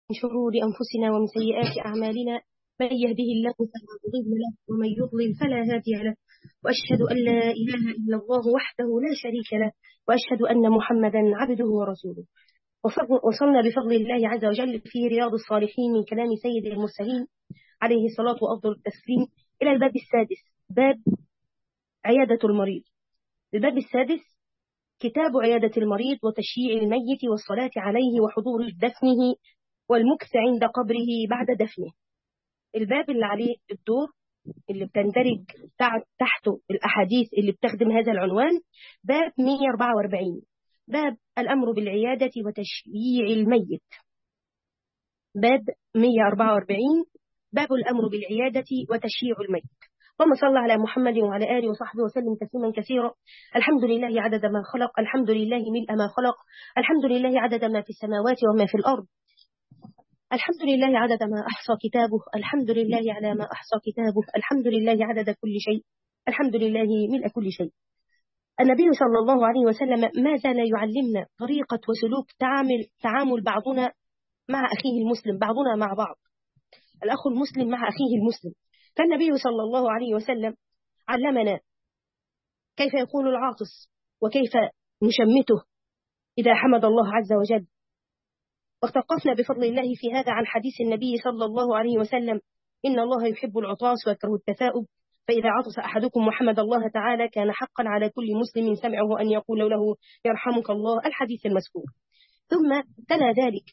من شرور أنفسنا ومن سيئات أعمالنا من يهده الله فلا مضل له ومن يضلل فلا هادي له وأشهد أن لا إله إلا الله وحده لا شريك له وأشهد أن محمدا عبده ورسوله وصلنا بفضل الله عز وجل في رياض الصالحين من كلام سيد المرسلين عليه الصلاة وأفضل التسليم إلى الباب السادس باب عيادة المريض الباب السادس كتاب عيادة المريض وتشييع الميت والصلاة عليه وحضور دفنه والمكث عند قبره بعد دفنه الباب اللي عليه الدور اللي بتندرج تحته الأحاديث اللي بتخدم هذا العنوان باب 144 باب الأمر بالعيادة وتشييع الميت باب 144 باب الأمر بالعيادة وتشييع الميت اللهم صل على محمد وعلى آله وصحبه وسلم تسليما كثيرا الحمد لله عدد ما خلق الحمد لله ملء ما خلق الحمد لله عدد ما في السماوات وما في الأرض الحمد لله عدد ما أحصى كتابه الحمد لله على ما أحصى كتابه الحمد لله عدد كل شيء الحمد لله ملء كل شيء النبي صلى الله عليه وسلم ما زال يعلمنا طريقة وسلوك تعامل, تعامل بعضنا مع أخيه المسلم بعضنا مع بعض الأخ المسلم مع أخيه المسلم فالنبي صلى الله عليه وسلم علمنا كيف يقول العاطس وكيف نشمته إذا حمد الله عز وجل وتوقفنا بفضل الله في هذا عن حديث النبي صلى الله عليه وسلم إن الله يحب العطاس ويكره التثاؤب فإذا عطس أحدكم وحمد الله تعالى كان حقا على كل مسلم سمعه أن يقول له يرحمك الله الحديث المذكور ثم تلا ذلك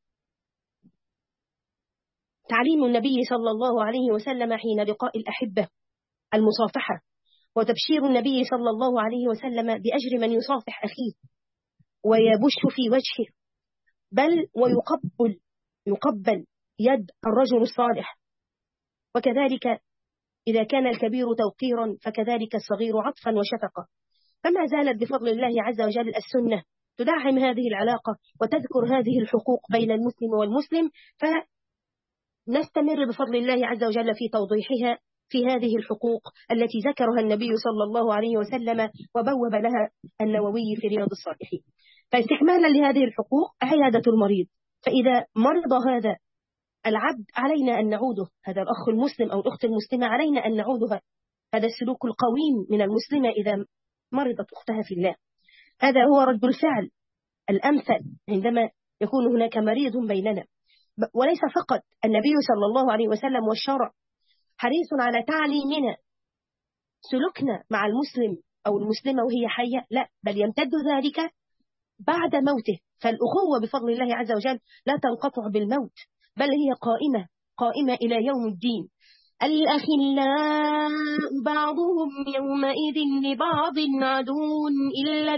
تعليم النبي صلى الله عليه وسلم حين لقاء الأحبة المصافحة وتبشير النبي صلى الله عليه وسلم بأجر من يصافح أخيه ويبش في وجهه بل ويقبل يقبل يد الرجل الصالح وكذلك إذا كان الكبير توقيرا فكذلك الصغير عطفا وشفقة فما زالت بفضل الله عز وجل السنة تدعم هذه العلاقة وتذكر هذه الحقوق بين المسلم والمسلم فنستمر بفضل الله عز وجل في توضيحها في هذه الحقوق التي ذكرها النبي صلى الله عليه وسلم وبوب لها النووي في رياض الصالحين فاستكمالا لهذه الحقوق عيادة المريض فإذا مرض هذا العبد علينا أن نعوده هذا الأخ المسلم أو الأخت المسلمة علينا أن نعودها هذا السلوك القويم من المسلمة إذا مرضت أختها في الله هذا هو رد الفعل الأمثل عندما يكون هناك مريض بيننا وليس فقط النبي صلى الله عليه وسلم والشرع حريص على تعليمنا سلوكنا مع المسلم أو المسلمة وهي حية لا بل يمتد ذلك بعد موته فالأخوة بفضل الله عز وجل لا تنقطع بالموت بل هي قائمة قائمة إلى يوم الدين الأخلاء بعضهم يومئذ لبعض عدو إلا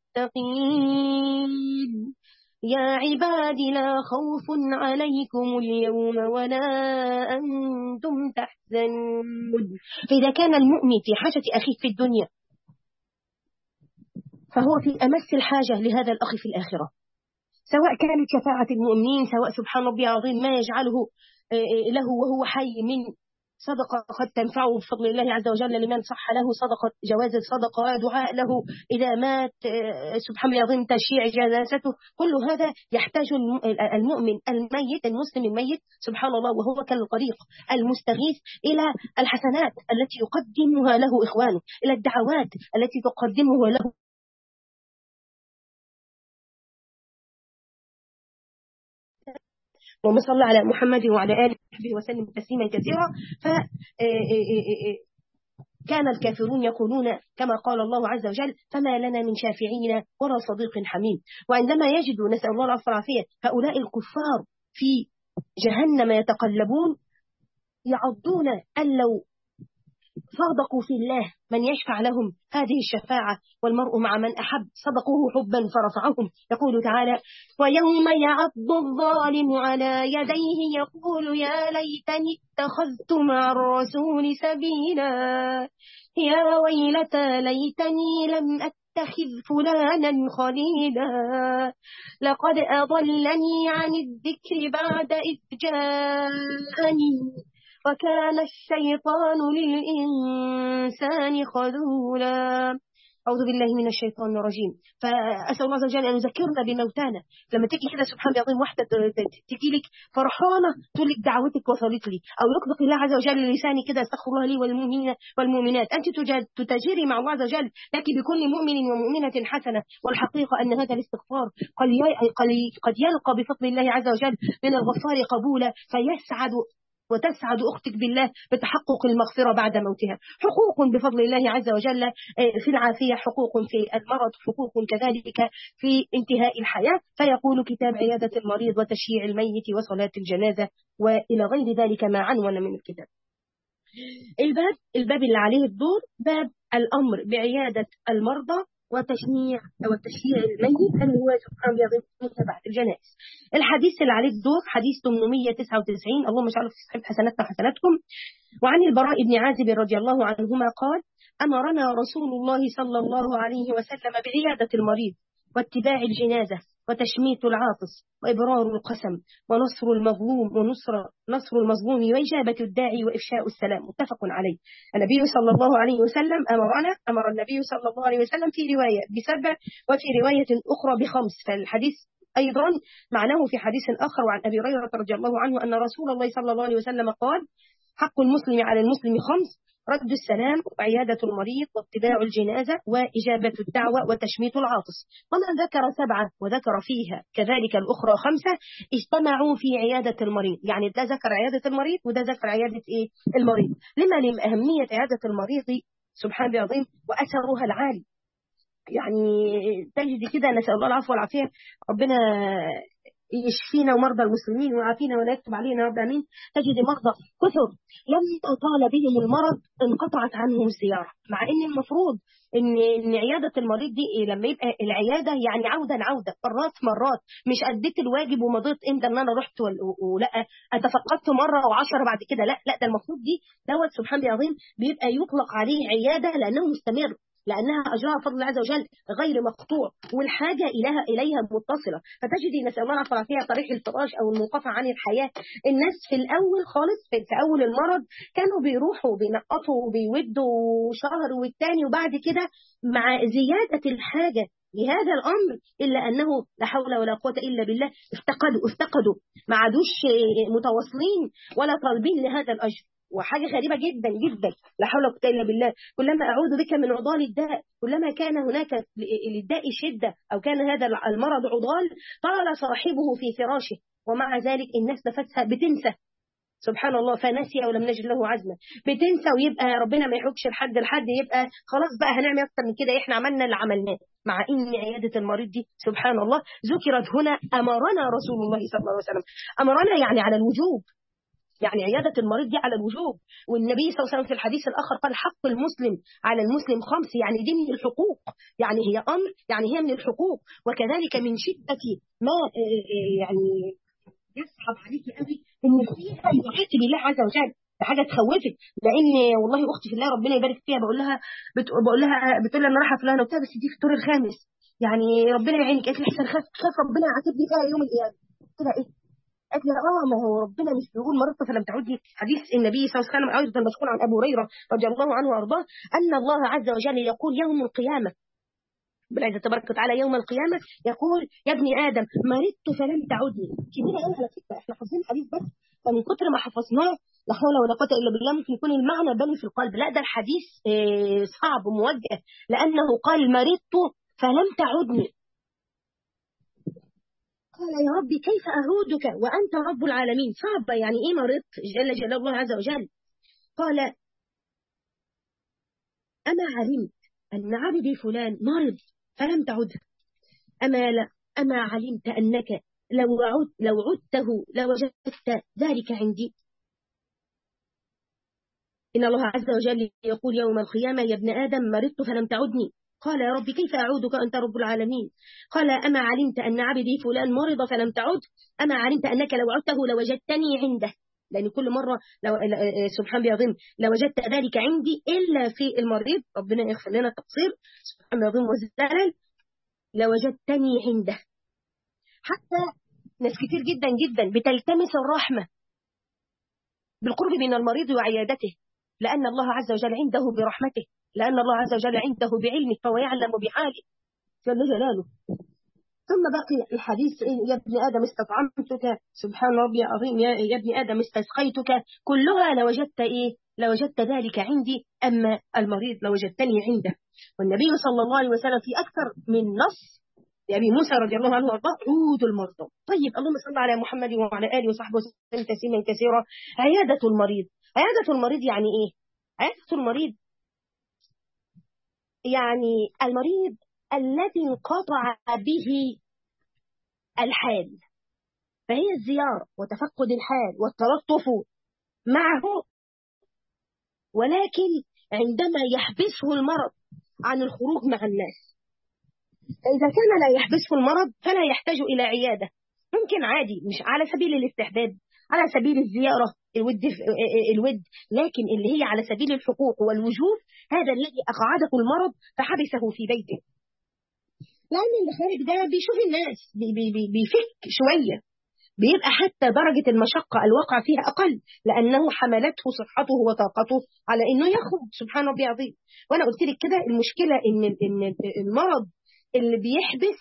المتقين يا عباد لا خوف عليكم اليوم ولا أنتم تحزنون فإذا كان المؤمن في حاجة أخيه في الدنيا فهو في أمس الحاجة لهذا الأخ في الآخرة سواء كانت شفاعة المؤمنين سواء سبحان ربي العظيم ما يجعله له وهو حي من صدقة قد تنفعه بفضل الله عز وجل لمن صح له صدقة جواز الصدقة دعاء له إذا مات سبحان الله العظيم تشييع جنازته كل هذا يحتاج المؤمن الميت المسلم الميت سبحان الله وهو كالغريق المستغيث إلى الحسنات التي يقدمها له إخوانه إلى الدعوات التي تقدمه له اللهم صل على محمد وعلى آله وصحبه وسلم تسليما كثيرا ف كان الكافرون يقولون كما قال الله عز وجل فما لنا من شافعين ولا صديق حميم وعندما يجد نسأل الله العفو والعافية هؤلاء الكفار في جهنم يتقلبون يعضون أن لو صادقوا في الله من يشفع لهم هذه الشفاعة والمرء مع من أحب صدقوه حبا فرفعهم يقول تعالى ويوم يعض الظالم على يديه يقول يا ليتني اتخذت مع الرسول سبيلا يا ويلتى ليتني لم أتخذ فلانا خليلا لقد أضلني عن الذكر بعد إذ جاءني وكان الشيطان للإنسان خذولا أعوذ بالله من الشيطان الرجيم فأسأل الله عز وجل أن يذكرنا بموتانا لما تيجي كده سبحان الله العظيم واحدة تجي لك فرحانة تقول لك دعوتك وصلت لي أو يطلق الله عز وجل لساني كده استغفر الله لي والمؤمنين والمؤمنات أنت تتاجري مع الله عز وجل لك بكل مؤمن ومؤمنة حسنة والحقيقة أن هذا الاستغفار قد يلقى بفضل الله عز وجل من الغفار قبولا فيسعد وتسعد أختك بالله بتحقق المغفرة بعد موتها حقوق بفضل الله عز وجل في العافية حقوق في المرض حقوق كذلك في انتهاء الحياة فيقول كتاب عيادة المريض وتشييع الميت وصلاة الجنازة وإلى غير ذلك ما عنون من الكتاب الباب الباب اللي عليه الدور باب الأمر بعيادة المرضى وتشنيع أو التشييع الميت هل هو سبحانه يضيف متابعة الجنائز الحديث اللي عليه الدور حديث 899 اللهم اجعله في صحيح حسناتنا وحسناتكم وعن البراء بن عازب رضي الله عنهما قال أمرنا رسول الله صلى الله عليه وسلم بعيادة المريض واتباع الجنازة وتشميت العاطس وإبرار القسم ونصر المظلوم ونصر نصر المظلوم وإجابة الداعي وإفشاء السلام متفق عليه النبي صلى الله عليه وسلم أمرنا أمر النبي صلى الله عليه وسلم في رواية بسبع وفي رواية أخرى بخمس فالحديث أيضا معناه في حديث آخر وعن أبي هريرة رضي الله عنه أن رسول الله صلى الله عليه وسلم قال حق المسلم على المسلم خمس رد السلام وعيادة المريض واتباع الجنازة وإجابة الدعوة وتشميت العاطس ومن ذكر سبعة وذكر فيها كذلك الأخرى خمسة اجتمعوا في عيادة المريض يعني ده ذكر عيادة المريض وده ذكر عيادة إيه؟ المريض لما لأهمية عيادة المريض سبحان الله العظيم وأثرها العالي يعني تجد كده نسأل الله العفو والعافية ربنا يشفينا ومرضى المسلمين ويعافينا ولا يكتب علينا رب امين تجد مرضى كثر لما طال بهم المرض انقطعت عنهم الزياره مع ان المفروض ان ان عياده المريض دي إيه لما يبقى العياده يعني عودا عوده مرات مرات مش اديت الواجب ومضيت امتى ان انا رحت ولا اتفقدت مره وعشرة بعد كده لا لا ده المفروض دي دوت سبحان الله العظيم بيبقى يطلق عليه عياده لانه مستمر لأنها أجرها فضل الله عز وجل غير مقطوع والحاجة إليها, إليها متصلة فتجدي نسأل الله العافية فيها طريق الفراش أو المنقطع عن الحياة الناس في الأول خالص في, في أول المرض كانوا بيروحوا بينقطوا وبيودوا شهر والتاني وبعد كده مع زيادة الحاجة لهذا الأمر إلا أنه لا حول ولا قوة إلا بالله افتقدوا افتقدوا ما عادوش متواصلين ولا طالبين لهذا الأجر وحاجة غريبة جدا جدا لا حول ولا قوة إلا بالله كلما أعوذ بك من عضال الداء كلما كان هناك للداء شدة أو كان هذا المرض عضال طال صاحبه في فراشه ومع ذلك الناس نفسها بتنسى سبحان الله فنسي ولم نجد له عزما بتنسى ويبقى ربنا ما يحكش لحد لحد يبقى خلاص بقى هنعمل اكتر من كده احنا عملنا اللي عملناه مع ان عياده المريض دي سبحان الله ذكرت هنا امرنا رسول الله صلى الله عليه وسلم امرنا يعني على الوجوب يعني عيادة المريض دي على الوجوب والنبي صلى الله عليه وسلم في الحديث الآخر قال حق المسلم على المسلم خمس يعني دي من الحقوق يعني هي أمر يعني هي من الحقوق وكذلك من شدة ما يعني يصعب عليك قوي ان فيها يحيط بالله عز وجل حاجه تخوفك لان والله اختي في الله ربنا يبارك فيها بقول لها بقول لها بتقول لي انا رايحه فلانه وبتاع بس دي في الدور الخامس يعني ربنا يعينك قالت لي احسن خاف خاف ربنا يعاتبني فيها يوم القيامه قلت لها ايه قالت لي اه ما هو ربنا مش بيقول مرضت فلم تعودي حديث النبي صلى الله عليه وسلم ايضا مشهور عن ابو هريره رضي الله عنه وارضاه ان الله عز وجل يقول يوم القيامه بالعزة تبارك وتعالى يوم القيامة يقول يا ابن آدم مرضت فلم تعدني كبيرة قوي على فكرة احنا حافظين الحديث بس فمن كتر ما حفظناه لا حول ولا قوة إلا بالله ممكن يكون المعنى بني في القلب لا ده الحديث اه صعب وموجه لأنه قال مرضت فلم تعدني قال يا ربي كيف أعودك وأنت رب العالمين صعبة يعني إيه مرضت جل جل الله عز وجل قال أما علمت أن عبدي فلان مرض فلم تعده أما, لا أما علمت أنك لو, عد لو عدته لوجدت ذلك عندي إن الله عز وجل يقول يوم القيامة يا ابن آدم مرضت فلم تعدني قال يا رب كيف أعودك أنت رب العالمين قال أما علمت أن عبدي فلان مرض فلم تعد أما علمت أنك لو عدته لوجدتني عنده لأن كل مرة لو سبحان الله العظيم لوجدت ذلك عندي إلا في المريض ربنا يغفر لنا التقصير سبحان الله العظيم والزلل لوجدتني عنده حتى ناس كتير جدا جدا بتلتمس الرحمة بالقرب من المريض وعيادته لأن الله عز وجل عنده برحمته لأن الله عز وجل عنده بعلمه فهو يعلم بحاله جل جلاله ثم بقي الحديث يا ابن آدم استطعمتك سبحان ربي العظيم يا, يا ابن آدم استسقيتك كلها لوجدت إيه لوجدت ذلك عندي أما المريض لوجدتني عنده والنبي صلى الله عليه وسلم في أكثر من نص لأبي موسى رضي الله عنه وارضاه عود المرضى طيب اللهم صل على محمد وعلى آله وصحبه وسلم تسليما كثيرا عيادة المريض عيادة المريض يعني إيه عيادة المريض يعني المريض الذي انقطع به الحال فهي الزيارة وتفقد الحال والتلطف معه ولكن عندما يحبسه المرض عن الخروج مع الناس فإذا كان لا يحبسه المرض فلا يحتاج إلى عيادة ممكن عادي مش على سبيل الاستحباب على سبيل الزيارة الود الود لكن اللي هي على سبيل الحقوق والوجوب هذا الذي أقعده المرض فحبسه في بيته لأن اللي خارج ده بيشوف الناس بي بي بي بيفك شوية بيبقى حتى درجة المشقة الواقع فيها أقل لأنه حملته صحته وطاقته على إنه يخرج سبحان ربي عظيم وأنا قلت لك كده المشكلة إن إن المرض اللي بيحبس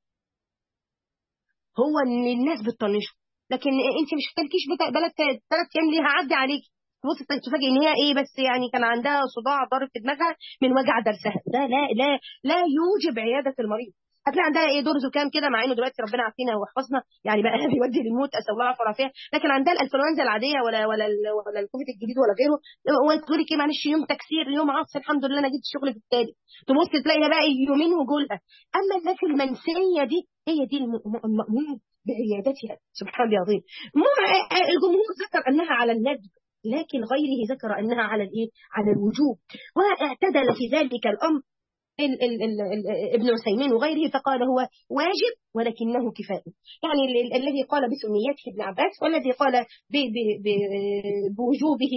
هو إن الناس بتطنشه لكن أنت مش هتلكيش بلد ثلاث أيام ليه هعدي عليك تبص تفاجئ ان هي ايه بس يعني كان عندها صداع ضارب في دماغها من وجع درسها ده لا لا لا يوجب عياده المريض هتلاقي عندها ايه دور زكام كده مع انه دلوقتي ربنا عافينا ويحفظنا يعني بقى بيودي للموت اسال الله العافيه والعافيه لكن عندها الانفلونزا العاديه ولا ولا ولا الكوفيد الجديد ولا غيره وتقول لك ايه معلش يوم تكسير يوم عطس الحمد لله انا جيت الشغل في التالي تبص تلاقيها بقى يومين وجولها اما الناس المنسيه دي هي دي المأمون بعيادتها سبحان الله العظيم الجمهور ذكر انها على الندب لكن غيره ذكر انها على الايه على الوجوب واعتدل في ذلك الامر ال ال ال ال ابن عثيمين وغيره فقال هو واجب ولكنه كفاية يعني ال الذي قال بسنيته ابن عباس والذي قال ب ب ب بوجوبه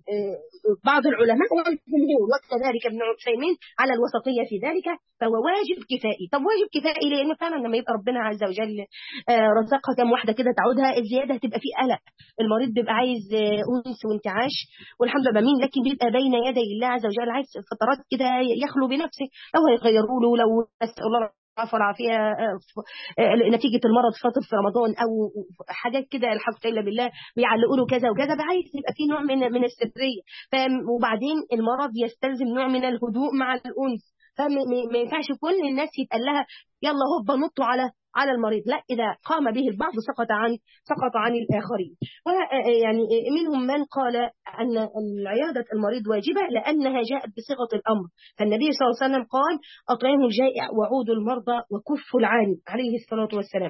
بعض العلماء والجمهور وكذلك ابن عثيمين على الوسطية في ذلك فهو واجب كفائي طب واجب كفائي لأنه فعلا لما يبقى ربنا عز وجل رزقها كم واحدة كده تعودها الزيادة هتبقى فيه قلق المريض بيبقى عايز أنس وانتعاش والحمد لله مين لكن بيبقى بين يدي الله عز وجل عايز فترات كده يخلو بنفسه لو هيغيروا له لو نسأل الله العفو والعافية نتيجة المرض فاطر في رمضان أو حاجات كده الحمد لله بالله بيعلقوا له كذا وكذا عايز يبقى في نوع من من السرية وبعدين المرض يستلزم نوع من الهدوء مع الأنس فما ينفعش كل الناس يتقال لها يلا هوبا نطوا على على المريض لا إذا قام به البعض سقط عن سقط عن الآخرين ويعني منهم من قال أن عيادة المريض واجبة لأنها جاءت بصيغة الأمر فالنبي صلى الله عليه وسلم قال أطعموا الجائع وعودوا المرضى وكفوا العاني عليه الصلاة والسلام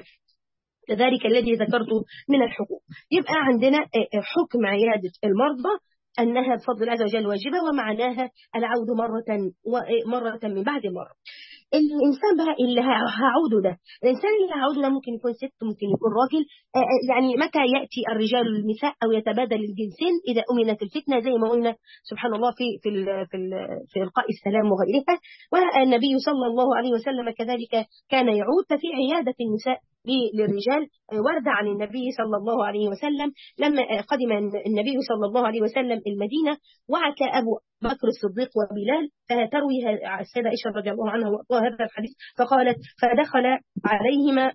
ذلك الذي ذكرته من الحقوق يبقى عندنا حكم عيادة المرضى أنها بفضل الله عز وجل واجبة ومعناها العود مرة مرة من بعد مرة الإنسان بقى اللي هعوده ده الإنسان اللي هعوده ده ممكن يكون ست ممكن يكون راجل يعني متى يأتي الرجال والنساء أو يتبادل الجنسين إذا أمنت الفتنة زي ما قلنا سبحان الله في في في, في إلقاء السلام وغيرها والنبي صلى الله عليه وسلم كذلك كان يعود ففي عيادة النساء للرجال ورد عن النبي صلى الله عليه وسلم لما قدم النبي صلى الله عليه وسلم المدينة وعك أبو بكر الصديق وبلال فتروي السيدة عائشة رضي الله عنها وأرضاها هذا الحديث فقالت فدخل عليهما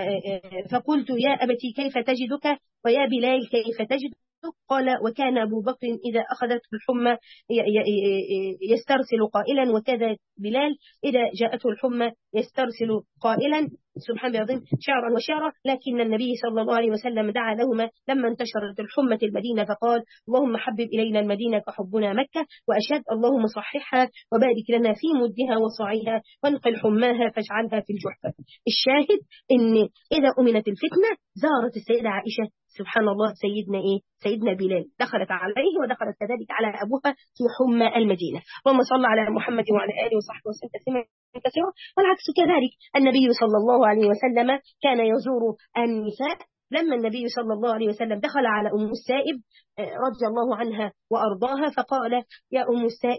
فقلت يا أبتي كيف تجدك ويا بلال كيف تجدك قال وكان أبو بكر إذا أخذته الحمى يسترسل قائلا وكذا بلال إذا جاءته الحمى يسترسل قائلا سبحان الله العظيم شعرا وشعرا لكن النبي صلى الله عليه وسلم دعا لهما لما انتشرت الحمة المدينة فقال اللهم حبب إلينا المدينة كحبنا مكة وأشهد اللهم صححها وبارك لنا في مدها وصاعها وانقل حماها فاجعلها في الجحفة الشاهد إن إذا أمنت الفتنة زارت السيدة عائشة سبحان الله سيدنا إيه سيدنا بلال دخلت عليه ودخلت كذلك على أبوها في حمى المدينة اللهم صل على محمد وعلى آله وصحبه وسلم تسليما كثيرا والعكس كذلك النبي صلى الله عليه وسلم كان يزور النساء لما النبي صلى الله عليه وسلم دخل على أم السائب رضي الله عنها وأرضاها فقال يا أم السائب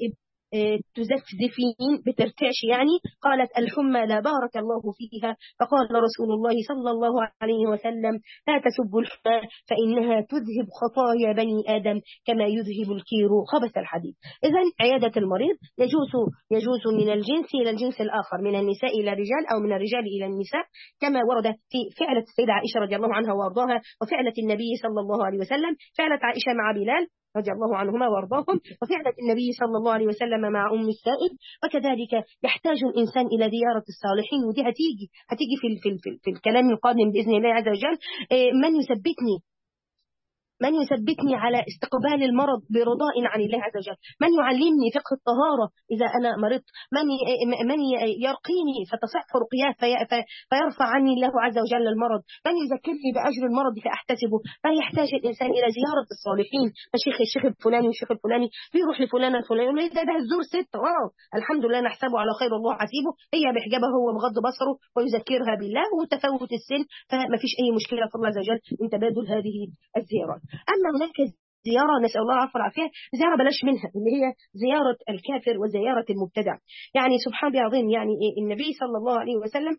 تزفزفين بترتعش يعني قالت الحمى لا بارك الله فيها فقال رسول الله صلى الله عليه وسلم لا تسبوا الحمى فإنها تذهب خطايا بني آدم كما يذهب الكير خبث الحديد إذا عيادة المريض يجوز يجوز من الجنس إلى الجنس الآخر من النساء إلى الرجال أو من الرجال إلى النساء كما ورد في فعلة السيدة عائشة رضي الله عنها وأرضاها وفعلة النبي صلى الله عليه وسلم فعلة عائشة مع بلال رضي الله عنهما وارضاهم وفعلة النبي صلى الله عليه وسلم مع أم السائب وكذلك يحتاج الإنسان إلى زيارة الصالحين ودي هتيجي هتيجي في, في, في, في الكلام القادم بإذن الله عز وجل من يثبتني من يثبتني على استقبال المرض برضاء عن الله عز وجل من يعلمني فقه الطهارة إذا أنا مرضت من من يرقيني فتصح رقياه في فيرفع عني الله عز وجل المرض من يذكرني بأجر المرض فأحتسبه فيحتاج الإنسان إلى زيارة الصالحين الشيخ الشيخ الفلاني والشيخ الفلاني بيروح لفلان الفلاني يقول ده ده الزور ست واو الحمد لله نحسبه على خير الله حسيبه هي بحجابه هو بغض بصره ويذكرها بالله وتفاوت السن فما فيش أي مشكلة في الله عز وجل من تبادل هذه الزيارات أما هناك زيارة نسأل الله العفو والعافية زيارة بلاش منها اللي هي زيارة الكافر وزيارة المبتدع يعني سبحان الله العظيم يعني النبي صلى الله عليه وسلم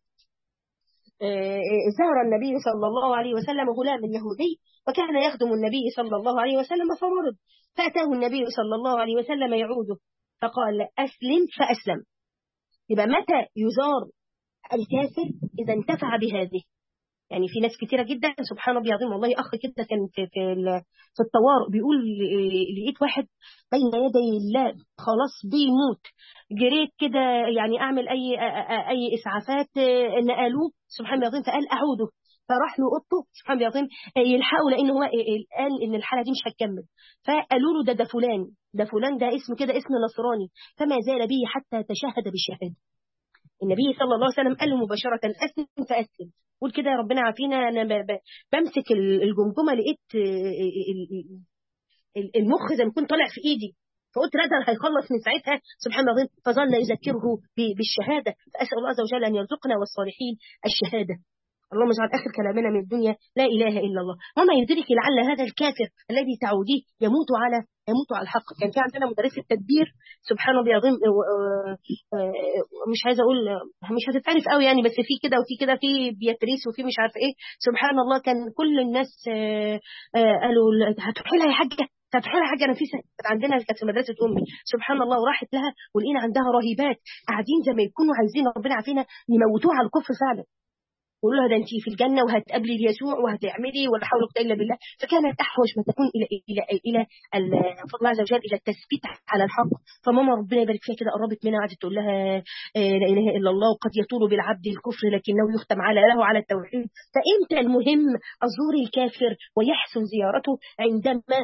زار النبي صلى الله عليه وسلم غلام يهودي وكان يخدم النبي صلى الله عليه وسلم فمرض فأتاه النبي صلى الله عليه وسلم يعوده فقال أسلم فأسلم يبقى متى يزار الكافر إذا انتفع بهذه يعني في ناس كتيرة جدا سبحان الله العظيم والله أخ كده كان في في, في الطوارئ بيقول لقيت واحد بين يدي الله خلاص بيموت جريت كده يعني أعمل أي أي إسعافات نقلوه سبحان الله العظيم فقال أعوده فراح له اوضته سبحان الله العظيم يلحقوا لان هو قال ان الحاله دي مش هتكمل فقالوا له ده ده فلان ده فلان ده اسمه كده اسم نصراني فما زال به حتى تشهد بالشهاده النبي صلى الله عليه وسلم قال له مباشرة أسلم فأسلم قول كده يا ربنا عافينا أنا بمسك الجمجمة لقيت المخ زي ما يكون طالع في إيدي فقلت رجل هيخلص من ساعتها سبحان الله فظل يذكره بالشهادة فأسأل الله عز وجل أن يرزقنا والصالحين الشهادة اللهم اجعل آخر كلامنا من الدنيا لا إله إلا الله وما يدرك لعل هذا الكافر الذي تعوديه يموت على يموت على الحق كان في عندنا مدرس التدبير سبحان الله العظيم مش عايزه اقول مش هتتعرف قوي يعني بس في كده وفي كده في بياتريس وفي مش عارفه ايه سبحان الله كان كل الناس قالوا هتروحي لها يا حاجه هتروحي لها حاجه نفيسه كانت عندنا كانت في مدرسه امي سبحان الله وراحت لها ولقينا عندها رهيبات قاعدين زي ما يكونوا عايزين ربنا عافينا يموتوها على الكفر فعلا يقولوا لها ده انت في الجنه وهتقابلي يسوع وهتعملي ولا حول ولا قوه الا بالله فكانت احوج ما تكون الى الى الى فضل الله عز وجل الى التثبيت على الحق فماما ربنا يبارك فيها كده قربت منها قعدت تقول لها لا اله الا الله وقد يطول بالعبد الكفر لكنه يختم على له على التوحيد فامتى المهم ازور الكافر ويحسن زيارته عندما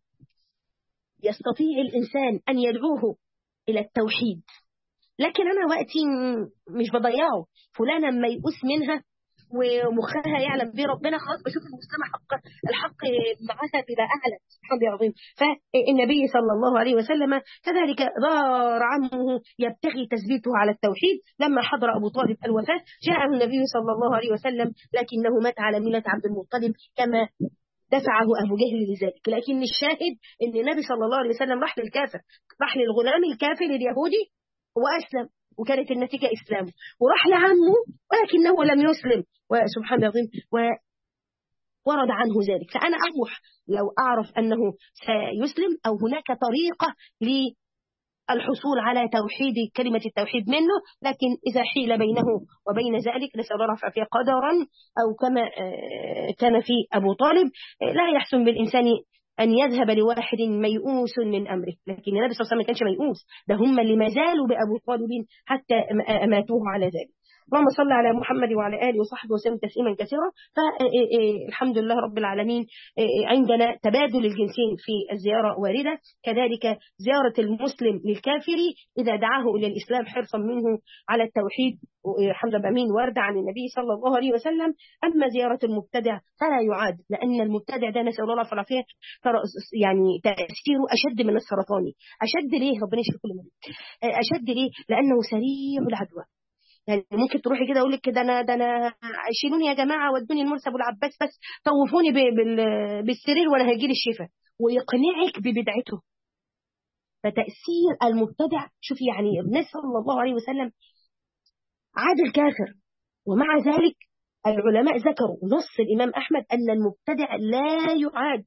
يستطيع الانسان ان يدعوه الى التوحيد لكن انا وقتي مش بضيعه فلانه ما يقوس منها ومخها يعلم به ربنا خلاص بشوف المسلمة حق الحق معاها بلا أعلى سبحان الله العظيم فالنبي صلى الله عليه وسلم كذلك ضار عمه يبتغي تثبيته على التوحيد لما حضر أبو طالب الوفاة جاءه النبي صلى الله عليه وسلم لكنه مات على ملة عبد المطلب كما دفعه أبو جهل لذلك لكن الشاهد أن النبي صلى الله عليه وسلم راح للكافر راح للغلام الكافر اليهودي وأسلم وكانت النتيجة إسلامه وراح لعمه ولكنه لم يسلم وسبحان الله العظيم ورد عنه ذلك فأنا أروح لو أعرف أنه سيسلم أو هناك طريقة للحصول على توحيد كلمة التوحيد منه لكن إذا حيل بينه وبين ذلك نسأل الله رفع فيه قدرا أو كما كان في أبو طالب لا يحسن بالإنسان أن يذهب لواحد ميؤوس من أمره لكن النبي صلى الله عليه وسلم ما كانش ميؤوس ده هم اللي ما زالوا بأبو طالب حتى أماتوه على ذلك اللهم صل على محمد وعلى آله وصحبه وسلم تسليما كثيرا فالحمد لله رب العالمين عندنا تبادل الجنسين في الزيارة واردة كذلك زيارة المسلم للكافر إذا دعاه إلى الإسلام حرصا منه على التوحيد حمد بأمين واردة عن النبي صلى الله عليه وسلم أما زيارة المبتدع فلا يعاد لأن المبتدع ده نسأل الله العافية يعني تأثيره أشد من السرطاني أشد ليه ربنا يشفي كل مريض أشد ليه لأنه سريع العدوى يعني ممكن تروحي كده اقول لك كده انا ده انا شيلوني يا جماعه ودوني المرسى ابو العباس بس طوفوني بالسرير وانا هيجي لي الشفاء ويقنعك ببدعته فتأثير المبتدع شوف يعني النبي صلى الله عليه وسلم عاد الكافر ومع ذلك العلماء ذكروا نص الإمام أحمد أن المبتدع لا يعاد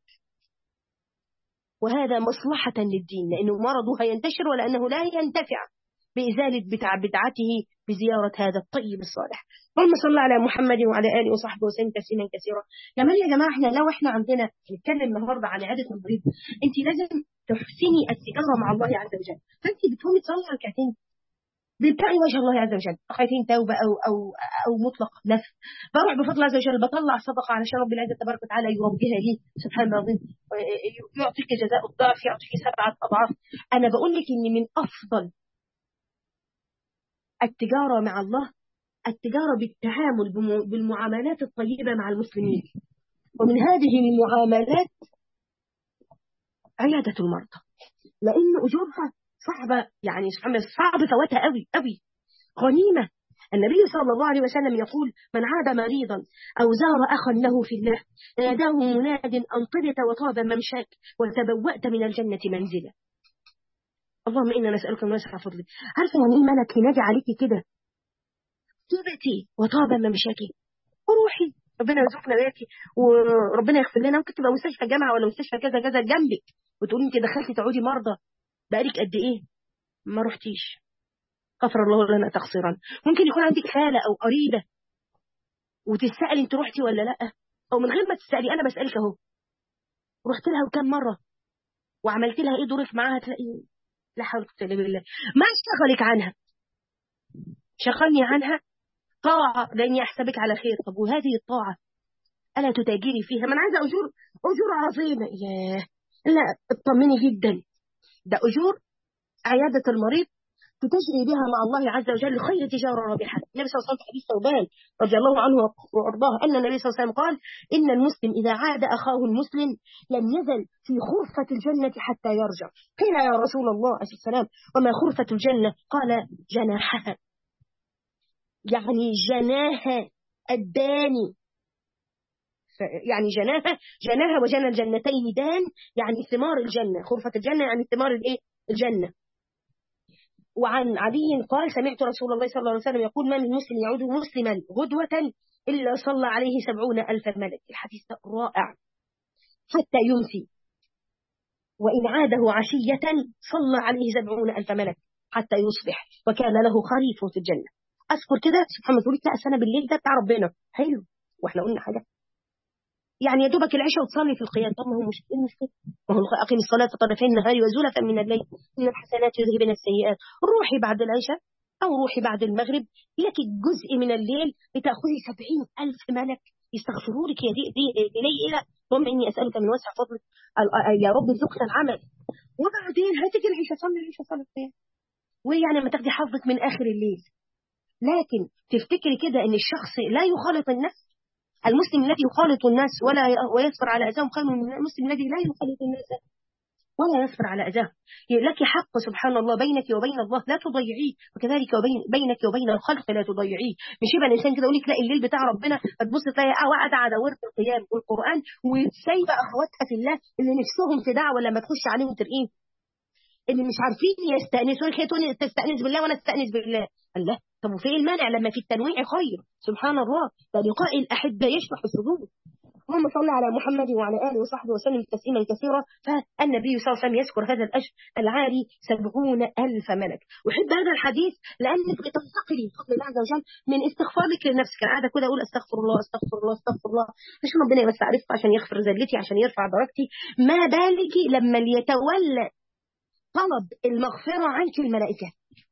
وهذا مصلحة للدين لأنه مرضه هينتشر ولأنه لا ينتفع بإزالة بتاع بدعته بزيارة هذا الطيب الصالح اللهم صل على محمد وعلى آله وصحبه وسلم تسليما كثيرا كمان يا جماعة احنا لو احنا عندنا نتكلم النهارده عن عادة المريض انت لازم تحسني التجارة مع الله عز وجل فانت بتقومي تصلي ركعتين بيبتغي وجه الله عز وجل خايفين توبة أو أو أو مطلق نفس بروح بفضل الله عز وجل بطلع صدقة علشان رب العزة تبارك وتعالى يربيها لي سبحان الله العظيم يعطيك جزاء الضعف يعطيك سبعة أضعاف أنا بقول لك إن من أفضل التجارة مع الله التجارة بالتعامل بالمعاملات الطيبة مع المسلمين ومن هذه المعاملات عيادة المرضى لأن أجورها صعبة يعني سبحان الله صعب فواتها قوي قوي غنيمة النبي صلى الله عليه وسلم يقول من عاد مريضا أو زار أخا له في الله ناداه مناد أن طبت وطاب ممشاك وتبوأت من الجنة منزلا اللهم إنا نسألك من واسع فضلك عارفة يعني إيه ملك ينادي عليكي كده طبتي وطاب ممشاكي وروحي ربنا يرزقنا وياكي وربنا يغفر لنا ممكن تبقى مستشفى جامعة ولا مستشفى كذا كذا جنبك وتقولي انت دخلتي تعودي مرضى بقالك قد ايه ما رحتيش غفر الله لنا تقصيرا ممكن يكون عندك خالة او قريبة وتسألي انت رحتي ولا لا او من غير ما تسألي انا بسألك اهو رحت لها وكم مرة وعملت لها ايه ظروف معاها تلاقي لا حول ولا قوه الا بالله ما اشتغلك عنها شغلني عنها طاعة لاني احسبك على خير طب وهذه الطاعة الا تتاجري فيها من عايزه اجور اجور عظيمه ياه لا اطمني جدا ده أجور عيادة المريض تجري بها مع الله عز وجل خير تجارة رابحة النبي صلى الله عليه وسلم حديث ثوبان رضي الله عنه وأرضاه أن النبي صلى الله عليه وسلم قال إن المسلم إذا عاد أخاه المسلم لم يزل في خرفة الجنة حتى يرجع قيل يا رسول الله عليه السلام وما خرفة الجنة قال جناحها يعني جناها الداني يعني جناها جناها وجنى الجنتين دان يعني ثمار الجنة خرفة الجنة يعني ثمار الايه الجنة وعن علي قال سمعت رسول الله صلى الله عليه وسلم يقول ما من مسلم يعود مسلما غدوة إلا صلى عليه سبعون ألف ملك الحديث رائع حتى يمسي وإن عاده عشية صلى عليه سبعون ألف ملك حتى يصبح وكان له خريف في الجنة أذكر كده سبحان الله تقول لا أنا بالليل ده بتاع ربنا حلو واحنا قلنا حاجة يعني يا دوبك العشاء وتصلي في القيام طب ما هو مش المشكله ما هو اقم الصلاه طرفي النهار وزولة من الليل ان الحسنات يذهبن السيئات روحي بعد العشاء او روحي بعد المغرب لك جزء من الليل بتاخذي سبعين الف ملك يستغفروا لك يا دي دي الي الى اللهم اني اسالك من وسع فضلك يا رب ارزقنا العمل وبعدين هاتك العشاء صلي العشاء صلي القيام ويعني ما تاخدي حظك من اخر الليل لكن تفتكري كده ان الشخص لا يخالط النفس المسلم الذي يخالط الناس ولا ويصبر على اذاهم خير من المسلم الذي لا يخالط الناس ولا يصبر على اذاهم لك حق سبحان الله بينك وبين الله لا تضيعيه وكذلك وبين بينك وبين الخلق لا تضيعيه مش يبقى الانسان كده يقول لك لا الليل بتاع ربنا فتبص تلاقي قاعده على ورد القيام والقران وسايبه اخواتها في الله اللي نفسهم في دعوه لما تخش عليهم ترقين اللي مش عارفين يستأنسوا لك هي تستأنس بالله وانا استأنس بالله الله طب وفي المانع لما في التنويع خير سبحان الله ده لقاء الأحبة يشرح الصدور اللهم صل على محمد وعلى آله وصحبه وسلم تسليما كثيرا فالنبي صلى الله عليه وسلم يذكر هذا الأجر العالي سبعون ألف ملك وحب هذا الحديث لأنك بتنتقلي بفضل الله عز وجل من استغفارك لنفسك قاعدة كده أقول أستغفر الله أستغفر الله أستغفر الله مش ربنا بس عرفت عشان يغفر ذلتي عشان يرفع درجتي ما بالك لما يتولى طلب المغفرة عنك الملائكة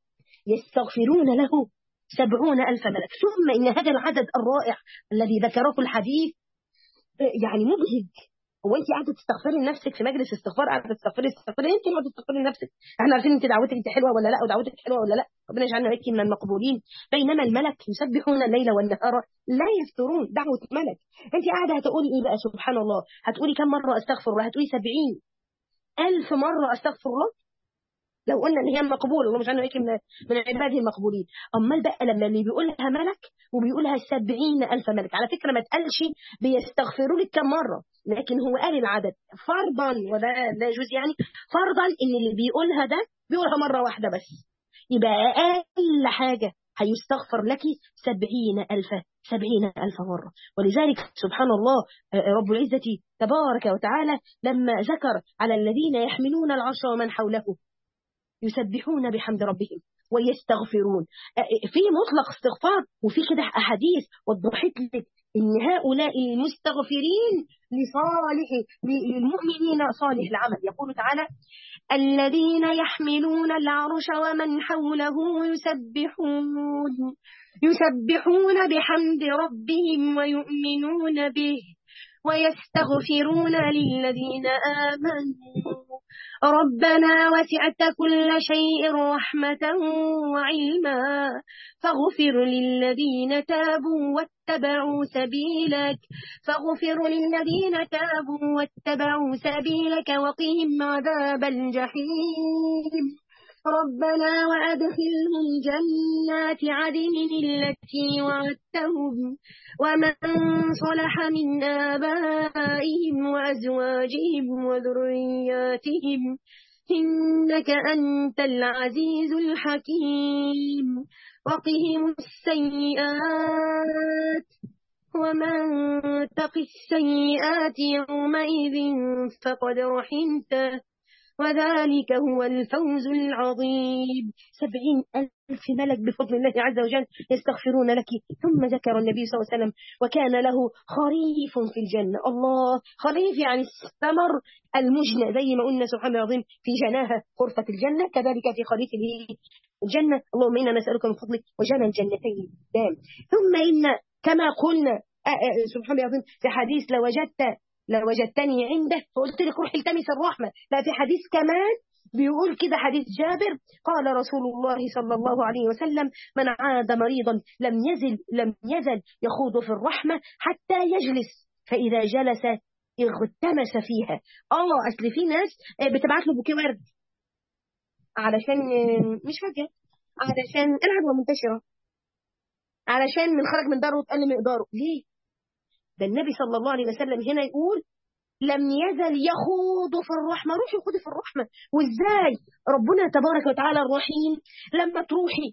يستغفرون له سبعون ألف ملك ثم إن هذا العدد الرائع الذي ذكره الحديث يعني مبهج هو انت قاعده تستغفري لنفسك في مجلس استغفار قاعده تستغفري تستغفري انت قاعده تستغفري لنفسك احنا عارفين انت دعوتك انت حلوه ولا لا ودعوتك حلوه ولا لا ربنا يجعلنا وياك من المقبولين بينما الملك يسبحون الليل والنهار لا يفترون دعوه ملك انت قاعده هتقولي ايه بقى سبحان الله هتقولي كم مره استغفر الله هتقولي 70 ألف مره استغفر الله لو قلنا ان هي مقبوله الله مش عارف من من عباده المقبولين امال بقى لما اللي بيقولها ملك وبيقولها سبعين الف ملك على فكره ما تقالش بيستغفروا لك كم مره لكن هو قال العدد فرضا وده لا يجوز يعني فرضا ان اللي بيقولها ده بيقولها مره واحده بس يبقى اقل حاجه هيستغفر لك سبعين ألف سبعين ألف مرة ولذلك سبحان الله رب العزة تبارك وتعالى لما ذكر على الذين يحملون العرش ومن حوله يسبحون بحمد ربهم ويستغفرون في مطلق استغفار وفي كده أحاديث وضحت لك إن هؤلاء المستغفرين لصالح للمؤمنين صالح العمل يقول تعالى الذين يحملون العرش ومن حوله يسبحون يسبحون بحمد ربهم ويؤمنون به ويستغفرون للذين آمنوا ربنا وسعت كل شيء رحمة وعلما فاغفر للذين تابوا واتبعوا سبيلك فاغفر للذين تابوا واتبعوا سبيلك وقهم عذاب الجحيم ربنا وأدخلهم جنات عدن التي وعدتهم ومن صلح من آبائهم وأزواجهم وذرياتهم إنك أنت العزيز الحكيم وقهم السيئات ومن تق السيئات يومئذ فقد رحمته وذلك هو الفوز العظيم سبعين ألف ملك بفضل الله عز وجل يستغفرون لك ثم ذكر النبي صلى الله عليه وسلم وكان له خريف في الجنة الله خريف يعني الثمر المجنى زي ما قلنا سبحان الله العظيم في جناها غرفة الجنة كذلك في خريف الجنة اللهم إنا نسألك من فضلك وجنى الجنتين دام ثم إن كما قلنا سبحان الله العظيم في حديث لوجدت لو وجدتني عنده فقلت لك روح التمس الرحمة لا في حديث كمان بيقول كده حديث جابر قال رسول الله صلى الله عليه وسلم من عاد مريضا لم يزل لم يزل يخوض في الرحمة حتى يجلس فإذا جلس اغتمس فيها اه اصل في ناس بتبعت له بوكيه ورد علشان مش فاكره علشان العدوى منتشره علشان من خرج من داره وتقل مقداره ليه ده النبي صلى الله عليه وسلم هنا يقول لم يزل يخوض في الرحمة روحي خدي في الرحمة وازاي ربنا تبارك وتعالى الرحيم لما تروحي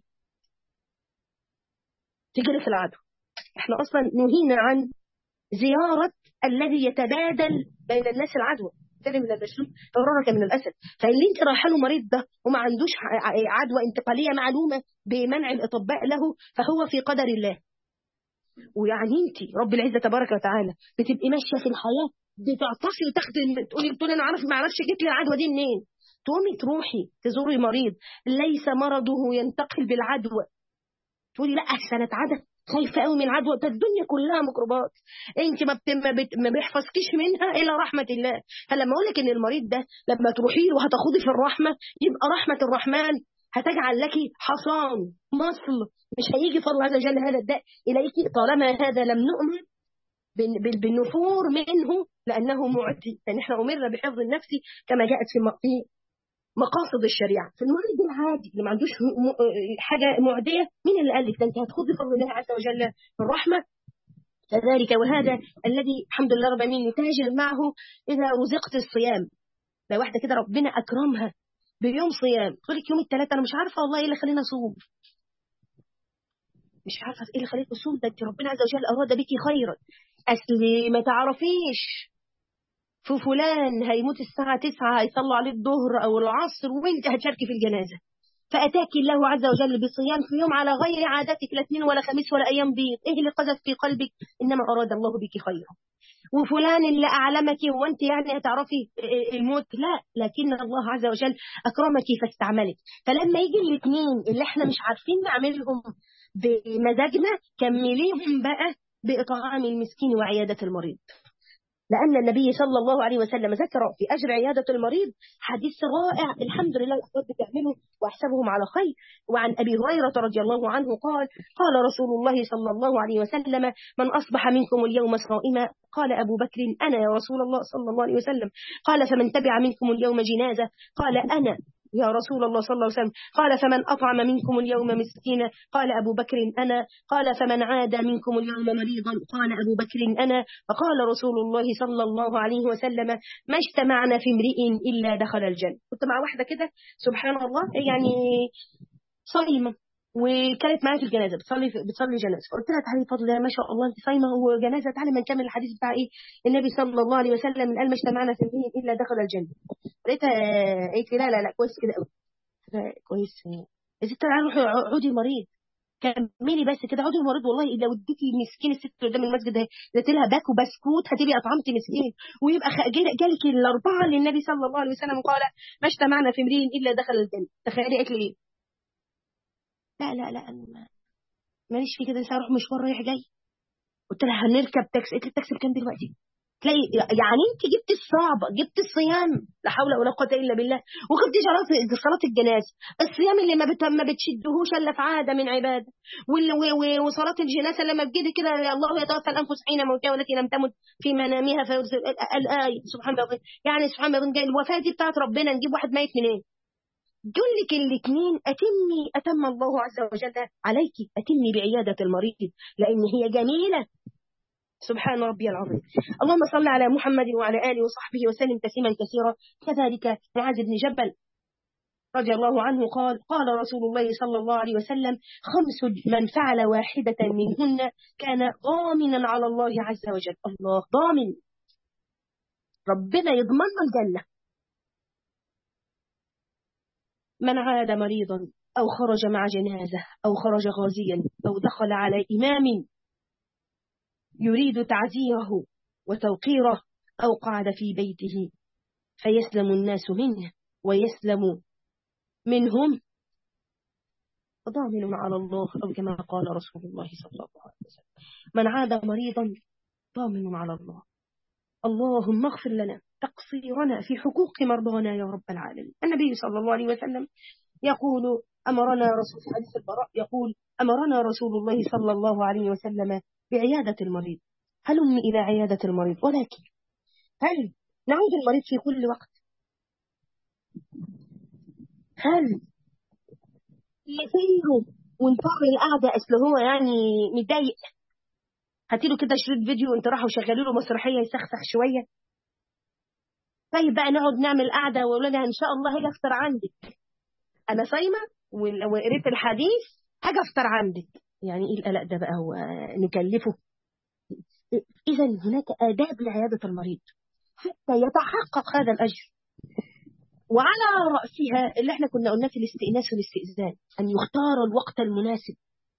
تجري في العدو احنا اصلا نهينا عن زيارة الذي يتبادل بين الناس العدوى بالتالي من الاسلوب فرارك من الاسد فاللي انت رايحه له مريض ده وما عندوش عدوى انتقاليه معلومه بمنع الاطباء له فهو في قدر الله ويعني انت رب العزه تبارك وتعالى بتبقي ماشيه في الحياه بتعطشي وتاخدي تقولي تقولي انا عارف ما اعرفش جت لي العدوى دي منين تقومي تروحي تزوري مريض ليس مرضه ينتقل بالعدوى تقولي لا احسن اتعدى خايفه قوي من العدوى ده الدنيا كلها ميكروبات انت ما بت... ما, بت... ما بيحفظكيش منها الا رحمه الله فلما اقول لك ان المريض ده لما تروحي له وهتاخدي في الرحمه يبقى رحمه الرحمن هتجعل لك حصان مصل مش هيجي فضل عز وجل هذا الداء اليك طالما هذا لم نؤمن بالنفور منه لانه معدي يعني احنا امرنا بحفظ النفس كما جاءت في مقاصد الشريعه في المريض العادي اللي ما عندوش حاجه معديه مين اللي قال لك ده انت هتخوضي فضل الله عز وجل في الرحمه كذلك وهذا الذي الحمد لله رب العالمين نتاجر معه اذا رزقت الصيام لو واحده كده ربنا اكرمها بيوم صيام تقول لك يوم الثلاثة أنا مش عارفة والله إيه اللي خلينا أصوم مش عارفة إيه اللي خليك أصوم ده أنت ربنا عز وجل أراد بك خيرا أصل ما تعرفيش في فلان هيموت الساعة 9 هيصلوا عليه الظهر أو العصر وأنت هتشاركي في الجنازة فأتاك الله عز وجل بصيام في يوم على غير عادتك لا اثنين ولا خميس ولا أيام بيض إيه اللي قذف في قلبك إنما أراد الله بك خيرا وفلان اللي أعلمك وأنت يعني هتعرفي الموت لا لكن الله عز وجل أكرمك فاستعملك فلما يجي الاثنين اللي احنا مش عارفين نعملهم بمزاجنا كمليهم بقى بإطعام المسكين وعيادة المريض لأن النبي صلى الله عليه وسلم ذكر في أجر عيادة المريض حديث رائع الحمد لله الأخوات بتعمله وأحسبهم على خير وعن أبي هريرة رضي الله عنه قال قال رسول الله صلى الله عليه وسلم من أصبح منكم اليوم صائما قال أبو بكر أنا يا رسول الله صلى الله عليه وسلم قال فمن تبع منكم اليوم جنازة قال أنا يا رسول الله صلى الله عليه وسلم قال فمن أطعم منكم اليوم مسكينا قال أبو بكر أنا قال فمن عاد منكم اليوم مريضا قال أبو بكر أنا فقال رسول الله صلى الله عليه وسلم ما اجتمعنا في امرئ إلا دخل الجنة كنت مع واحدة كده سبحان الله يعني صايمة وكانت معايا في الجنازه بتصلي بتصلي جنازه فقلت لها تعالي فضل الله ما شاء الله انت صايمه وجنازه تعالي ما نكمل الحديث بتاع ايه النبي صلى الله عليه وسلم قال ما اجتمعنا في امرئ الا دخل الجنه لقيتها قالت لي لا لا لا كويس كده قوي كويس يا ست تعالي روحي عودي مريض كملي بس كده عودي مريض والله لو اديتي مسكين الست قدام المسجد اديت لها باكو بسكوت هتبقي اطعمتي مسكين ويبقى جالك الاربعه اللي النبي صلى الله عليه وسلم قال ما اجتمعنا في امرئ الا دخل الجنه تخيلي قالت لي ايه لا لا لا أنا ماليش في كده لسه هروح مشوار رايح جاي قلت لها هنركب تاكسي قلت لي التاكسي بكام دلوقتي تلاقي يعني انت جبت الصعب جبت الصيام لا حول ولا قوه الا بالله وجبت صلاه صلاه الجنازه الصيام اللي ما بت... ما بتشدهوش الا في عاده من عباده وال... و... و... وصلاه الجنازه لما بتجي كده الله يتوفى الانفس حين موتها والتي لم تمت في منامها فيرسل الايه سبحان الله يعني سبحان الله الوفاه دي بتاعت ربنا نجيب واحد ميت منين دول لك الاثنين أتمي أتم الله عز وجل عليك أتمي بعيادة المريض لأن هي جميلة سبحان ربي العظيم اللهم صل على محمد وعلى آله وصحبه وسلم تسليما كثيرا كذلك معاذ بن جبل رضي الله عنه قال قال رسول الله صلى الله عليه وسلم خمس من فعل واحدة منهن كان ضامنا على الله عز وجل الله ضامن ربنا يضمن الجنة من عاد مريضا أو خرج مع جنازة أو خرج غازيا أو دخل على إمام يريد تعزيره وتوقيره أو قعد في بيته فيسلم الناس منه ويسلم منهم ضامن على الله أو كما قال رسول الله صلى الله عليه وسلم من عاد مريضا ضامن على الله اللهم اغفر لنا تقصيرنا في حقوق مرضانا يا رب العالمين النبي صلى الله عليه وسلم يقول أمرنا رسول حديث البراء يقول أمرنا رسول الله صلى الله عليه وسلم بعيادة المريض هلم إلى عيادة المريض ولكن هل نعود المريض في كل وقت هل يسيره ونطر القعدة أصل هو يعني متضايق هاتيله كده شريط فيديو وانت راحوا شغالوا له مسرحية يسخسخ شوية طيب بقى نقعد نعمل قعدة واقول لها ان شاء الله هاجي افطر عندك انا صايمه وقريت الحديث هاجي افطر عندك يعني ايه القلق ده بقى هو نكلفه اذا هناك اداب لعياده المريض حتى يتحقق هذا الاجر وعلى راسها اللي احنا كنا قلناه في الاستئناس والاستئذان ان يختار الوقت المناسب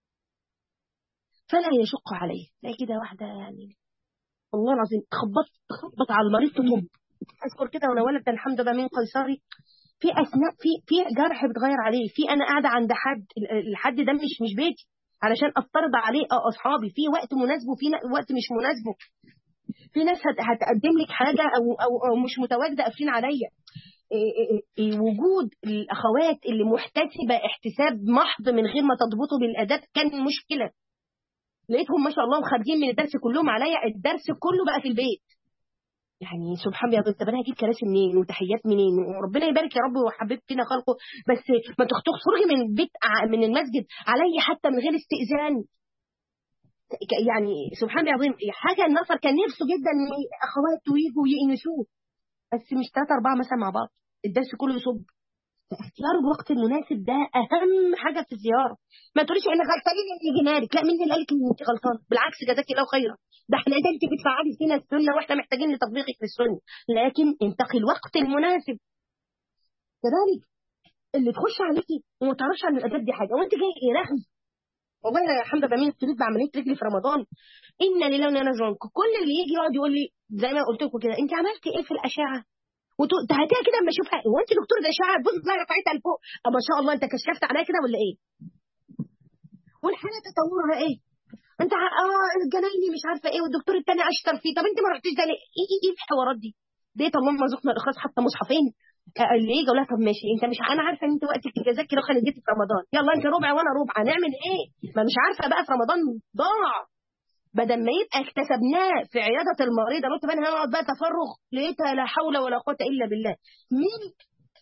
فلا يشق عليه لا كده واحده يعني والله العظيم تخبط تخبط على المريض تطب اذكر كده وانا ولد الحمد لله من قيصري في اثناء في في جرح بتغير عليه في انا قاعده عند حد الحد ده مش مش بيتي علشان افترض عليه اصحابي في وقت مناسبه وفي وقت مش مناسبه في ناس هتقدم لك حاجه او او, أو مش متواجده قافلين عليا وجود الاخوات اللي محتسبه احتساب محض من غير ما تضبطه بالاداب كان مشكله لقيتهم ما شاء الله خارجين من الدرس كلهم عليا الدرس كله بقى في البيت يعني سبحان الله طب انا هجيب كراسي منين وتحيات منين وربنا يبارك يا رب وحبيب فينا خلقه بس ما تخرجي من بيت من المسجد علي حتى من غير استئذان يعني سبحان الله العظيم حاجه النصر كان نفسه جدا ان اخواته يجوا ويأنسوه بس مش ثلاثه اربعه مثلا مع بعض الدرس كله يصب اختيار الوقت المناسب ده اهم حاجه في الزياره ما تقوليش احنا غلطانين اللي جينا لك لا مين اللي قال لك ان انت غلطان بالعكس جزاك الله خيرا ده احنا ده انت بتفعلي فينا السنه واحنا محتاجين لتطبيقك في السنه لكن انتقي الوقت المناسب كذلك اللي تخش عليكي وما تعرفش عن الاداب دي حاجه وانت جاي ايه رغم والله يا حمد بمين ابتديت بعمليه رجلي في رمضان ان لله وانا راجعون كل اللي يجي يقعد يقول لي زي ما قلت لكم كده انت عملتي ايه في الاشعه وتهاتيها كده اما اشوفها هو انت دكتور ده اشعه تبص تلاقي رفعتها لفوق ما شاء الله انت كشفت عليا كده ولا ايه والحاله تطورها ايه انت اه الجنايني مش عارفه ايه والدكتور الثاني اشطر فيه طب انت ما رحتيش ده ليه ايه ايه الحوارات دي ديت اللهم ارزقنا الاخلاص حتى مصحفين اللي يجي يقول لها طب ماشي انت مش انا عارفه ان انت وقتك جزاك لو خلي جيتي في رمضان يلا انت ربع وانا ربع هنعمل ايه ما مش عارفه بقى في رمضان ضاع بدل ما يبقى اكتسبناه في عياده المريض قلت بقى هنقعد بقى تفرغ لقيتها لا حول ولا قوه الا بالله مين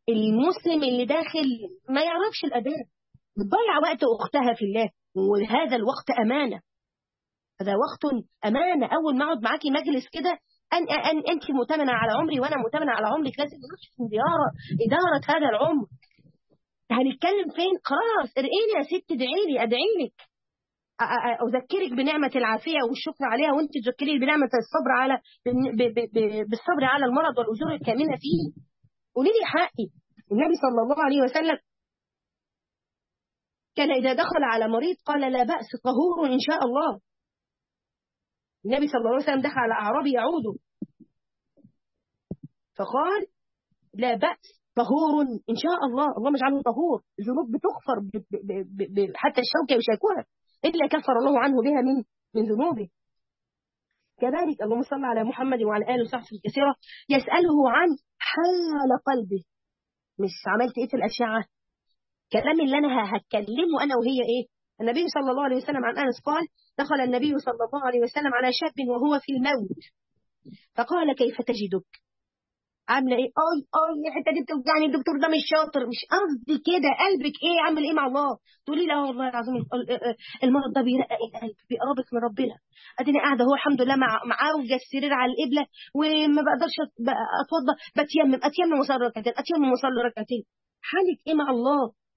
المسلم اللي داخل ما يعرفش الاداب بتضيع وقت اختها في الله وهذا الوقت امانه هذا وقت امانه اول ما اقعد معاكي مجلس كده أن, أن أنت مؤتمنة على عمري وأنا مؤتمنة على عمرك لازم نحسن إدارة إدارة هذا العمر هنتكلم فين خلاص ارقيني يا ست ادعي لي ادعي لك اذكرك بنعمه العافيه والشكر عليها وانت تذكري بنعمه الصبر على ب- ب- ب- بالصبر على المرض والاجور الكامنه فيه قولي لي حقي النبي صلى الله عليه وسلم كان اذا دخل على مريض قال لا باس طهور ان شاء الله النبي صلى الله عليه وسلم دخل على اعرابي يعود فقال لا باس طهور ان شاء الله اللهم اجعله طهور الذنوب بتغفر ب- ب- ب- ب- حتى الشوكه يشاكوها الا كفر الله عنه بها من من ذنوبه كذلك اللهم صل على محمد وعلى اله وصحبه الكثيره يساله عن حال قلبه مش عملت ايه في الاشعه كلام اللي انا هتكلمه انا وهي ايه النبي صلى الله عليه وسلم عن انس قال دخل النبي صلى الله عليه وسلم على شاب وهو في الموت فقال كيف تجدك عامله ايه اي اي الحته دي بتوجعني الدكتور ده مش شاطر مش قصدي كده قلبك ايه عامل ايه مع الله تقولي لا والله العظيم ال- المرض ده بيرقق القلب بيقربك من ربنا اديني قاعده هو الحمد لله مع معوجه السرير على القبله وما بقدرش أت- بقى اتوضى بتيمم اتيمم واصلي ركعتين اتيمم واصلي ركعتين حالك ايه مع الله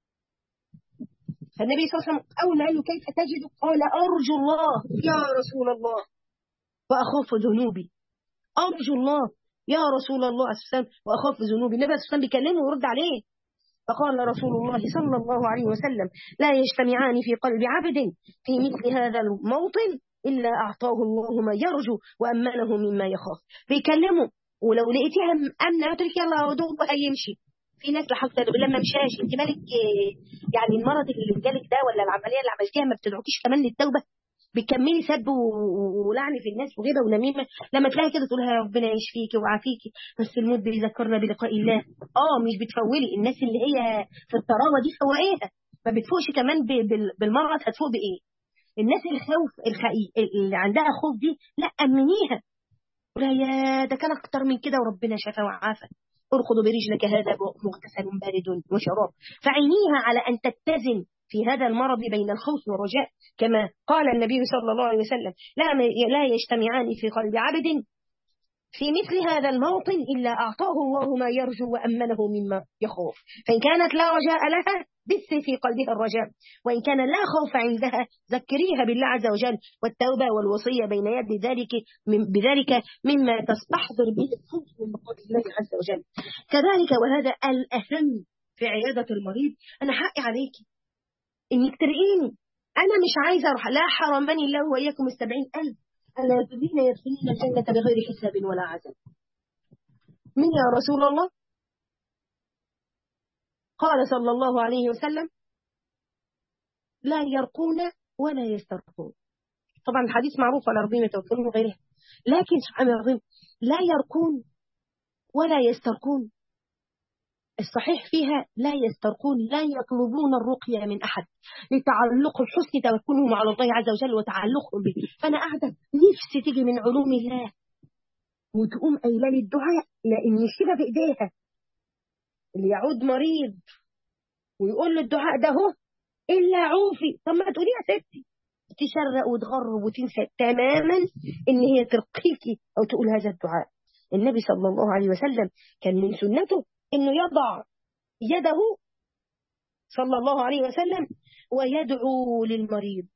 فالنبي صلى الله عليه وسلم اول ما قال له كيف تجدك قال ارجو الله يا رسول الله واخاف ذنوبي ارجو الله يا رسول الله عليه السلام واخاف ذنوبي النبي صلى الله عليه وسلم بيكلمه ويرد عليه فقال رسول الله صلى الله عليه وسلم لا يجتمعان في قلب عبد في مثل هذا الموطن إلا أعطاه الله ما يرجو وأمنه مما يخاف بيكلمه ولو لقيتيها أمنة قلت لك يلا دوب هيمشي في ناس لا حول ولا قوة ما مشاش انت مالك إيه؟ يعني المرض اللي جالك ده ولا العمليه اللي عملتيها ما بتدعوكيش كمان للتوبه بتكملي سب و- ولعن في الناس وغيبه ونميمه لما تلاقي كده تقول لها ربنا يشفيكي ويعافيكي بس الموت بيذكرنا بلقاء الله اه مش بتفولي الناس اللي هي في الطراوه دي فوقيها ما بتفوقش كمان ب- بال- بالمرض هتفوق بايه الناس الخوف الحقيقي اللي عندها خوف دي لا امنيها قولها يا ده كان اكتر من كده وربنا شفى وعافى اركض برجلك هذا مغتسل بارد وشراب فعينيها على ان تتزن في هذا المرض بين الخوف والرجاء كما قال النبي صلى الله عليه وسلم لا لا يجتمعان في قلب عبد في مثل هذا الموطن إلا أعطاه الله ما يرجو وأمنه مما يخاف فإن كانت لا رجاء لها بث في قلبها الرجاء وإن كان لا خوف عندها ذكريها بالله عز وجل والتوبة والوصية بين يد ذلك من بذلك مما تستحضر به الخوف من مقام الله عز وجل كذلك وهذا الأهم في عيادة المريض أنا حقي عليكي إنك ترقيني أنا مش عايزة أروح لا حرمني الله وإياكم السبعين ألف الذين يدخلون الجنة بغير حساب ولا عذاب من يا رسول الله قال صلى الله عليه وسلم لا يرقون ولا يسترقون طبعا الحديث معروف على ربهم يتوكلون وغيرها لكن سبحان الله لا يرقون ولا يسترقون الصحيح فيها لا يسترقون لا يطلبون الرقية من أحد لتعلق حسن توكلهم على الله عز وجل وتعلقهم به فأنا قاعدة نفسي تيجي من علوم الله وتقوم قايله لي الدعاء لأن الشفا في إيديها اللي يعود مريض ويقول له الدعاء ده هو إلا عوفي طب ما تقولي يا ستي تشرق وتغرب وتنسى تماما إن هي ترقيكي أو تقول هذا الدعاء النبي صلى الله عليه وسلم كان من سنته انه يضع يده صلى الله عليه وسلم ويدعو للمريض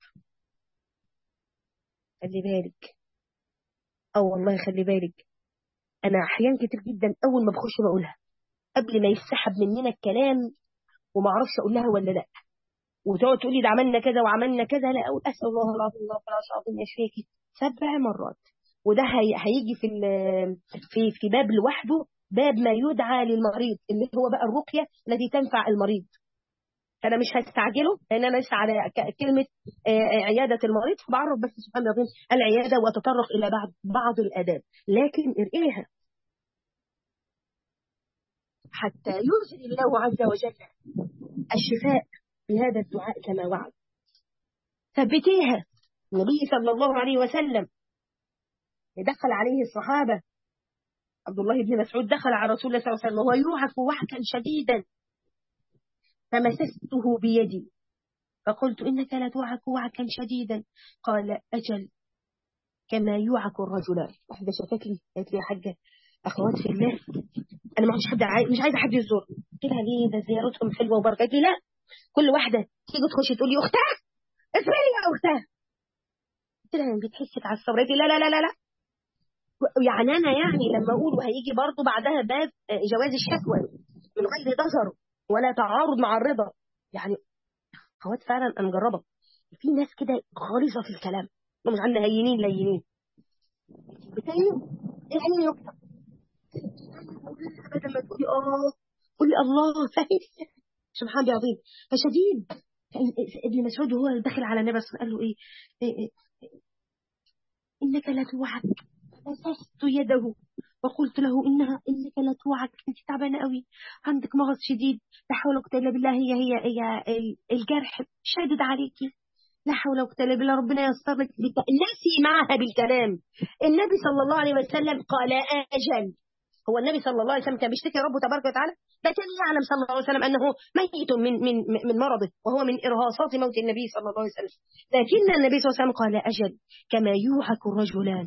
خلي بالك او والله خلي بالك انا احيان كتير جدا اول ما بخش بقولها قبل ما يسحب مننا الكلام وما اعرفش اقول لها ولا لا وتقعد تقول لي ده عملنا كذا وعملنا كذا لا اقول اسال الله العظيم الله العظيم يشفيكي سبع مرات وده هي هيجي في في في باب لوحده باب ما يدعى للمريض اللي هو بقى الرقية التي تنفع المريض فأنا مش هستعجله لأن أنا لسه على كلمة عيادة المريض فبعرف بس سبحان الله العيادة وأتطرق إلى بعض بعض الآداب لكن ارقيها حتى يرسل الله عز وجل الشفاء بهذا الدعاء كما وعد ثبتيها النبي صلى الله عليه وسلم يدخل عليه الصحابة عبد الله بن مسعود دخل على رسول الله صلى الله عليه وسلم وهو يوعك وعكا شديدا فمسسته بيدي فقلت إنك لا توعك وعكا شديدا قال أجل كما يوعك الرجلان واحدة شافت لي قالت لي يا حاجة أخوات في الله أنا ما عنديش حد عاي... مش عايزة حد يزور قلت لها ليه ده زيارتهم حلوة وبركة قالت لي لا كل واحدة تيجي تخش تقول لي أختها اسمعي يا أختها قلت لها بتحسك على الصبر قالت لي لا لا لا لا لا يعني أنا يعني لما أقول وهيجي برضه بعدها باب جواز الشكوى من غير ضجر ولا تعارض مع الرضا يعني اخوات فعلا انا مجربه في ناس كده غليظه في الكلام مش عندنا هينين لينين بتايم يعني يكتب بدل ما تقولي اه قولي الله فاهم سبحان الله عظيم فشديد ابن مسعود وهو داخل على النبي قال له ايه, إيه, إيه انك لا توعك مسست يده وقلت له إنها إنك لا توعك أنت تعبانة قوي عندك مغص شديد لا حول ولا قوة إلا بالله هي هي هي الجرح شادد عليكي لا حول ولا قوة إلا بالله ربنا ييسر لك نسي معها بالكلام النبي صلى الله عليه وسلم قال أجل هو النبي صلى الله عليه وسلم كان بيشتكي ربه تبارك وتعالى ده كان يعلم صلى الله عليه وسلم أنه ميت من من من مرضه وهو من إرهاصات موت النبي صلى الله عليه وسلم لكن النبي صلى الله عليه وسلم قال أجل كما يوعك الرجلان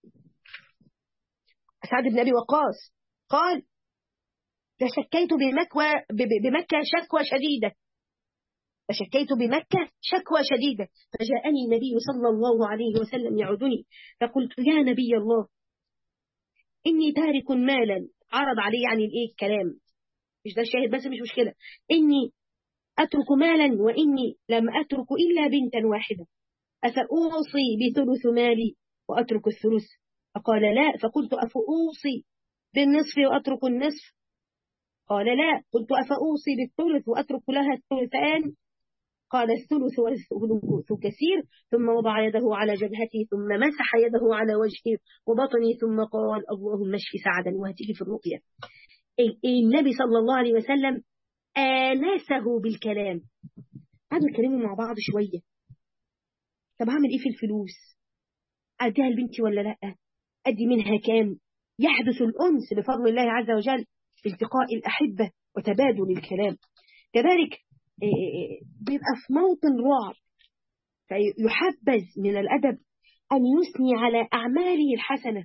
سعد بن أبي وقاص قال تشكيت بمكوى بمكة شكوى شديدة فشكيت بمكة شكوى شديدة فجاءني النبي صلى الله عليه وسلم يعودني فقلت يا نبي الله إني تارك مالا عرض عليه يعني الإيه الكلام مش ده الشاهد بس مش مشكلة إني أترك مالا وإني لم أترك إلا بنتا واحدة أفأوصي بثلث مالي وأترك الثلث فقال لا فقلت أفأوصي بالنصف وأترك النصف قال لا قلت أفأوصي بالثلث وأترك لها الثلثان قال الثلث والثلث كثير ثم وضع يده على جبهتي ثم مسح يده على وجهي وبطني ثم قال اللهم اشف سعدا وهتيجي في الرقية النبي صلى الله عليه وسلم آنسه بالكلام قعدوا يتكلموا مع بعض شوية طب هعمل ايه في الفلوس اديها لبنتي ولا لا ادي منها كام يحدث الانس بفضل الله عز وجل في التقاء الاحبه وتبادل الكلام كذلك بيبقى في موطن رعب فيحبذ من الادب ان يثني على اعماله الحسنه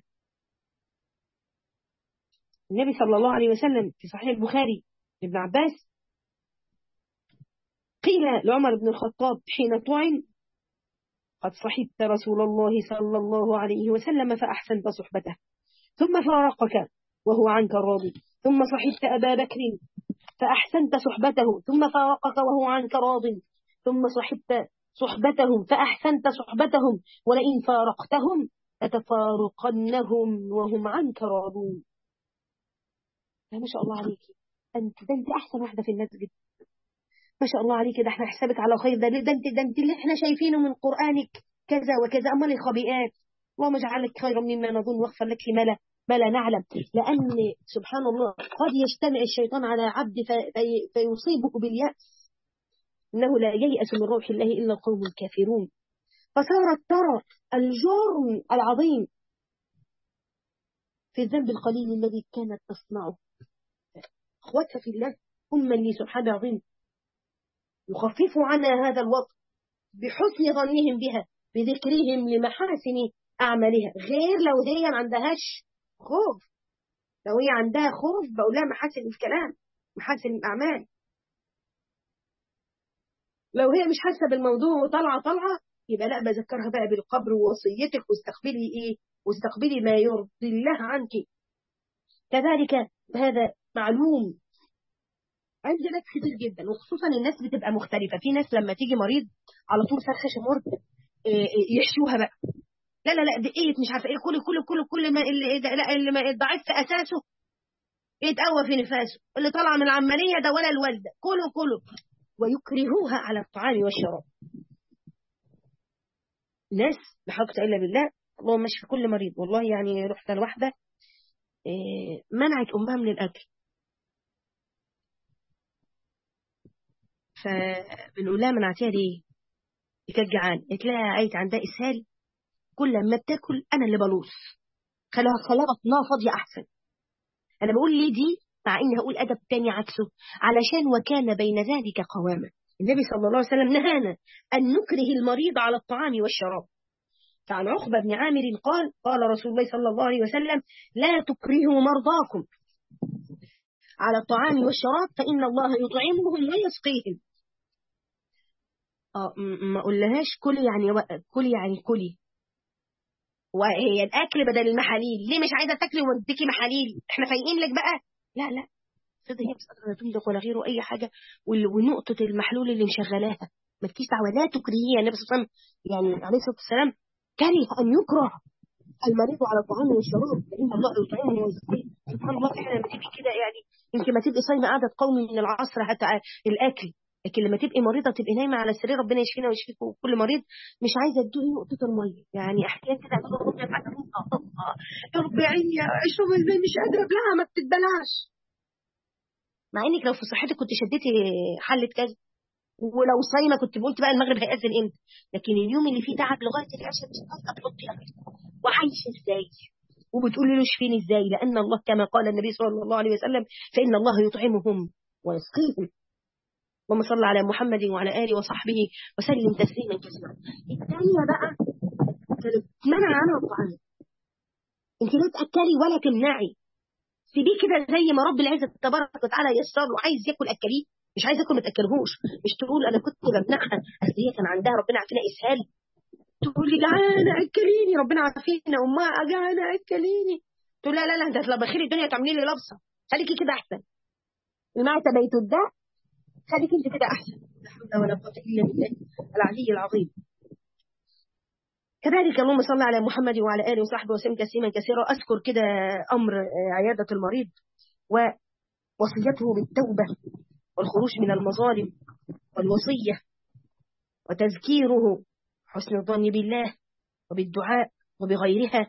النبي صلى الله عليه وسلم في صحيح البخاري لابن عباس قيل لعمر بن الخطاب حين طعن قد صحبت رسول الله صلى الله عليه وسلم فأحسنت صحبته ثم فارقك وهو عنك راضي ثم صحبت أبا بكر فأحسنت صحبته ثم فارقك وهو عنك راض ثم صحبت صحبتهم فأحسنت صحبتهم ولئن فارقتهم لتفارقنهم وهم عنك راضون ما شاء الله عليك أنت ده أنت أحسن واحدة في المسجد ما شاء الله عليك ده احنا حسابك على خير ده ده انت ده انت اللي احنا شايفينه من قرآنك كذا وكذا امال الخبيئات اللهم اجعلك خيرا مما نظن واغفر لك ما لا ما لا نعلم لأن سبحان الله قد يجتمع الشيطان على عبد في فيصيبه باليأس إنه لا ييأس من روح الله إلا القوم الكافرون فصارت ترى الجرم العظيم في الذنب القليل الذي كانت تصنعه أخواتها في الله هم اللي سبحانه العظيم يخففوا عنا هذا الوضع بحسن ظنهم بها بذكرهم لمحاسن أعمالها غير لو هي ما عندهاش خوف لو هي عندها خوف بقول لها محاسن الكلام محاسن الأعمال لو هي مش حاسة بالموضوع وطالعة طالعة يبقى لا بذكرها بقى بالقبر ووصيتك واستقبلي ايه واستقبلي ما يرضي الله عنك كذلك هذا معلوم عندنا كتير جدا وخصوصا الناس بتبقى مختلفة في ناس لما تيجي مريض على طول فرخة شمور يحشوها بقى لا لا لا دقيقة مش عارفة ايه كل كل كل كل ما اللي لا اللي ما ضعيف في اساسه يتقوى في نفاسه اللي طلع من العملية ده ولا الوالدة كله كله ويكرهوها على الطعام والشراب ناس بحق الا بالله اللهم مش في كل مريض والله يعني رحت لواحدة منعت امها من الاكل فبنقول لها منعتيها ليه؟ كانت جعان قالت لها عايت عندها اسهال كل ما بتاكل انا اللي بلوص خلاها خلاها بطنها فاضيه احسن انا بقول ليه دي مع اني هقول ادب تاني عكسه علشان وكان بين ذلك قواما النبي صلى الله عليه وسلم نهانا ان نكره المريض على الطعام والشراب فعن عقبة بن عامر قال قال رسول الله صلى الله عليه وسلم لا تكرهوا مرضاكم على الطعام والشراب فإن الله يطعمهم ويسقيهم اه ما اقولهاش كلي يعني و... كلي يعني كلي وهي الاكل بدل المحاليل ليه مش عايزه تاكلي واديكي محاليل احنا فايقين لك بقى لا لا فضل هي مش قادره تملك ولا غيره اي حاجه ونقطه المحلول اللي مشغلاها ما تكيش دعوه لا تكرهيه النبي صلى الله عليه وسلم يعني عليه الصلاه والسلام كره ان يكره المريض على الطعام والشراب فان الله يطعمه ويسقيه سبحان الله احنا لما تبقي كده يعني يمكن ما تبقي صايمه قعده قومي من العصر حتى الاكل لكن لما تبقي مريضه تبقي نايمه على السرير ربنا يشفينا ويشفيكم كل مريض مش عايزه تدوقي نقطه الميه يعني احيانا كده تقول يا يا رب يا عيني اشرب ازاي مش قادره ابلعها ما بتتبلعش مع انك لو في صحتك كنت شديتي حله كذا ولو صايمه كنت قلت بقى المغرب هيأذن امتى لكن اليوم اللي فيه تعب لغايه العشاء مش قادره تحطي وعايش ازاي وبتقولي له اشفيني ازاي لان الله كما قال النبي صلى الله عليه وسلم فان الله يطعمهم ويسقيهم اللهم صل على محمد وعلى اله وصحبه وسلم تسليما كثيرا الثانيه بقى كانت منع عنها الطعام انت لا تاكلي ولا تمنعي سيبيه كده زي ما رب العزه تبارك وتعالى يسر له عايز ياكل اكليه مش عايز اكل ما تاكلهوش مش تقول انا كنت بمنعها اصل هي كان عندها ربنا عافينا اسهال تقول لي جعانه اكليني ربنا عافينا امها جعانه اكليني تقول لا لا لا ده لو بخير الدنيا تعملي لي لبسه خليكي كده احسن المعده بيت الداء خليكي انت كده احسن لا حول ولا قوه الا بالله العلي العظيم كذلك اللهم صل على محمد وعلى اله وصحبه وسلم تسليما كثيرا اذكر كده امر عياده المريض ووصيته بالتوبه والخروج من المظالم والوصيه وتذكيره حسن الظن بالله وبالدعاء وبغيرها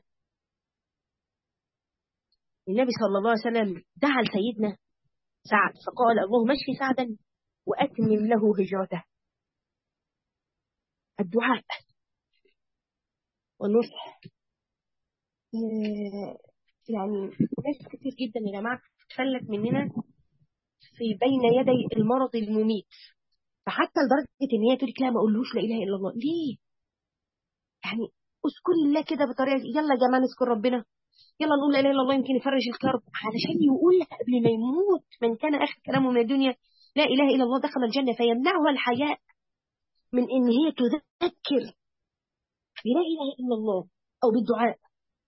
النبي صلى الله عليه وسلم دعا لسيدنا سعد فقال اللهم اشفي سعدا واتمم له هجرته الدعاء والنصح يعني ناس كتير جدا يا جماعه تفلت مننا في بين يدي المرض المميت فحتى لدرجه ان هي تقول لا ما اقولوش لا اله الا الله ليه؟ يعني اذكر الله كده بطريقه يلا يا جماعه نذكر ربنا يلا نقول لا اله الا الله يمكن يفرج الكرب علشان يقولها قبل ما يموت من كان اخر كلامه من الدنيا لا اله الا الله دخل الجنه فيمنعها الحياء من ان هي تذكر بلا اله الا الله او بالدعاء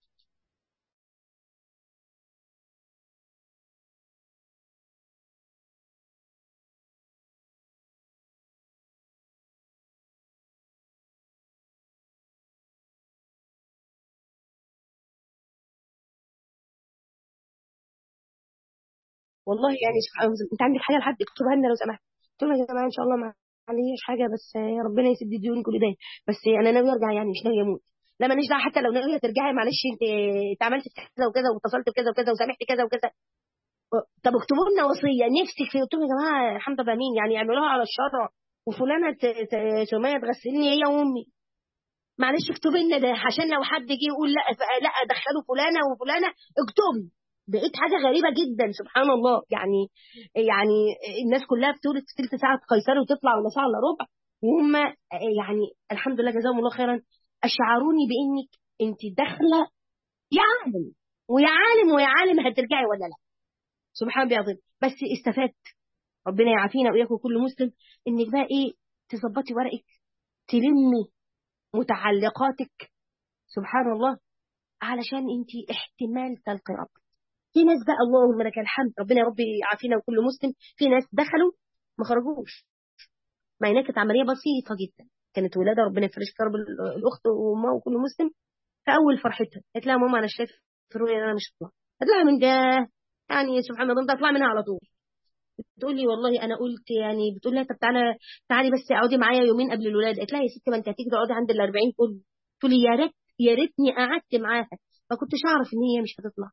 والله يعني سبحان الله انت عندك حاجه لحد اكتبها لنا لو سمحت قلت لهم يا جماعه ان شاء الله ما عليش حاجه بس يا ربنا يسد الديون كل ده بس انا ناوي ارجع يعني مش ناوي اموت لا ماليش دعوه حتى لو ناويه ترجعي معلش انت انت عملت كذا وكذا واتصلت بكذا وكذا وسامحت كذا وكذا طب اكتبوا لنا وصيه نفسك في قلت لهم يا جماعه الحمد لله مين يعني يعملوها على الشرع وفلانه سميه تغسلني هي وامي معلش اكتبوا لنا ده عشان لو حد جه يقول لا لا دخلوا فلانه وفلانه اكتبوا بقيت حاجة غريبة جدا سبحان الله يعني يعني الناس كلها بتولد في ثلث ساعة قيصري وتطلع ولا ساعة الا ربع وهم يعني الحمد لله جزاهم الله خيرا أشعروني بإنك أنت داخلة يا عالم ويا عالم ويا عالم هترجعي ولا لا سبحان الله العظيم بس استفدت ربنا يعافينا وإياكم كل مسلم إنك بقى إيه تظبطي ورقك تلمي متعلقاتك سبحان الله علشان انت احتمال تلقي ربك في ناس بقى اللهم لك الحمد ربنا يا رب يعافينا وكل مسلم في ناس دخلوا ما خرجوش مع انها كانت عمليه بسيطه جدا كانت ولاده ربنا يفرج كرب الاخت وامها وكل مسلم في اول فرحتها قالت لها ماما انا شايف في الرؤيا انا مش هطلع قالت لها من ده يعني سبحان الله اطلع منها على طول بتقول لي والله انا قلت يعني بتقول لها طب تعالى تعالي بس اقعدي معايا يومين قبل الولاده قالت لها يا ستي ما انت هتيجي تقعدي عند ال 40 كله تقول لي يا ريت يا ريتني قعدت معاها ما كنتش اعرف ان هي مش هتطلع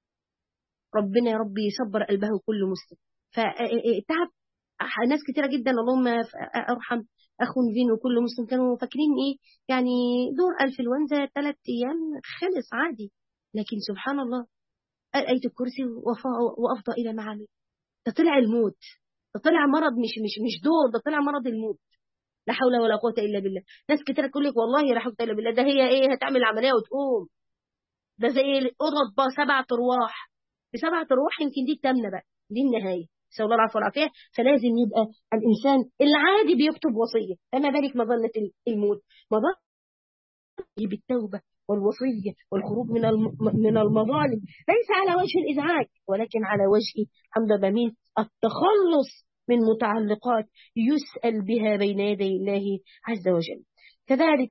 ربنا يا رب يصبر قلبه كل مسلم فتعب ناس كتيره جدا اللهم ارحم اخو فين وكل مسلم كانوا فاكرين ايه يعني دور انفلونزا ثلاث ايام خلص عادي لكن سبحان الله قال آية الكرسي وأفضى إلى معامل ده طلع الموت ده طلع مرض مش مش مش دور ده طلع مرض الموت لا حول ولا قوة إلا بالله ناس كتير تقول لك والله لا حول إلا بالله ده هي إيه هتعمل عملية وتقوم ده زي القطط سبعة أرواح بسبعة أرواح يمكن دي التامنة بقى دي النهاية نسأل الله العفو والعافية فلازم يبقى الإنسان العادي بيكتب وصية فما بالك مظنة الموت مظنة بالتوبة والوصية والخروج من من المظالم ليس على وجه الإزعاج ولكن على وجه حمد بمين التخلص من متعلقات يسأل بها بين يدي الله عز وجل كذلك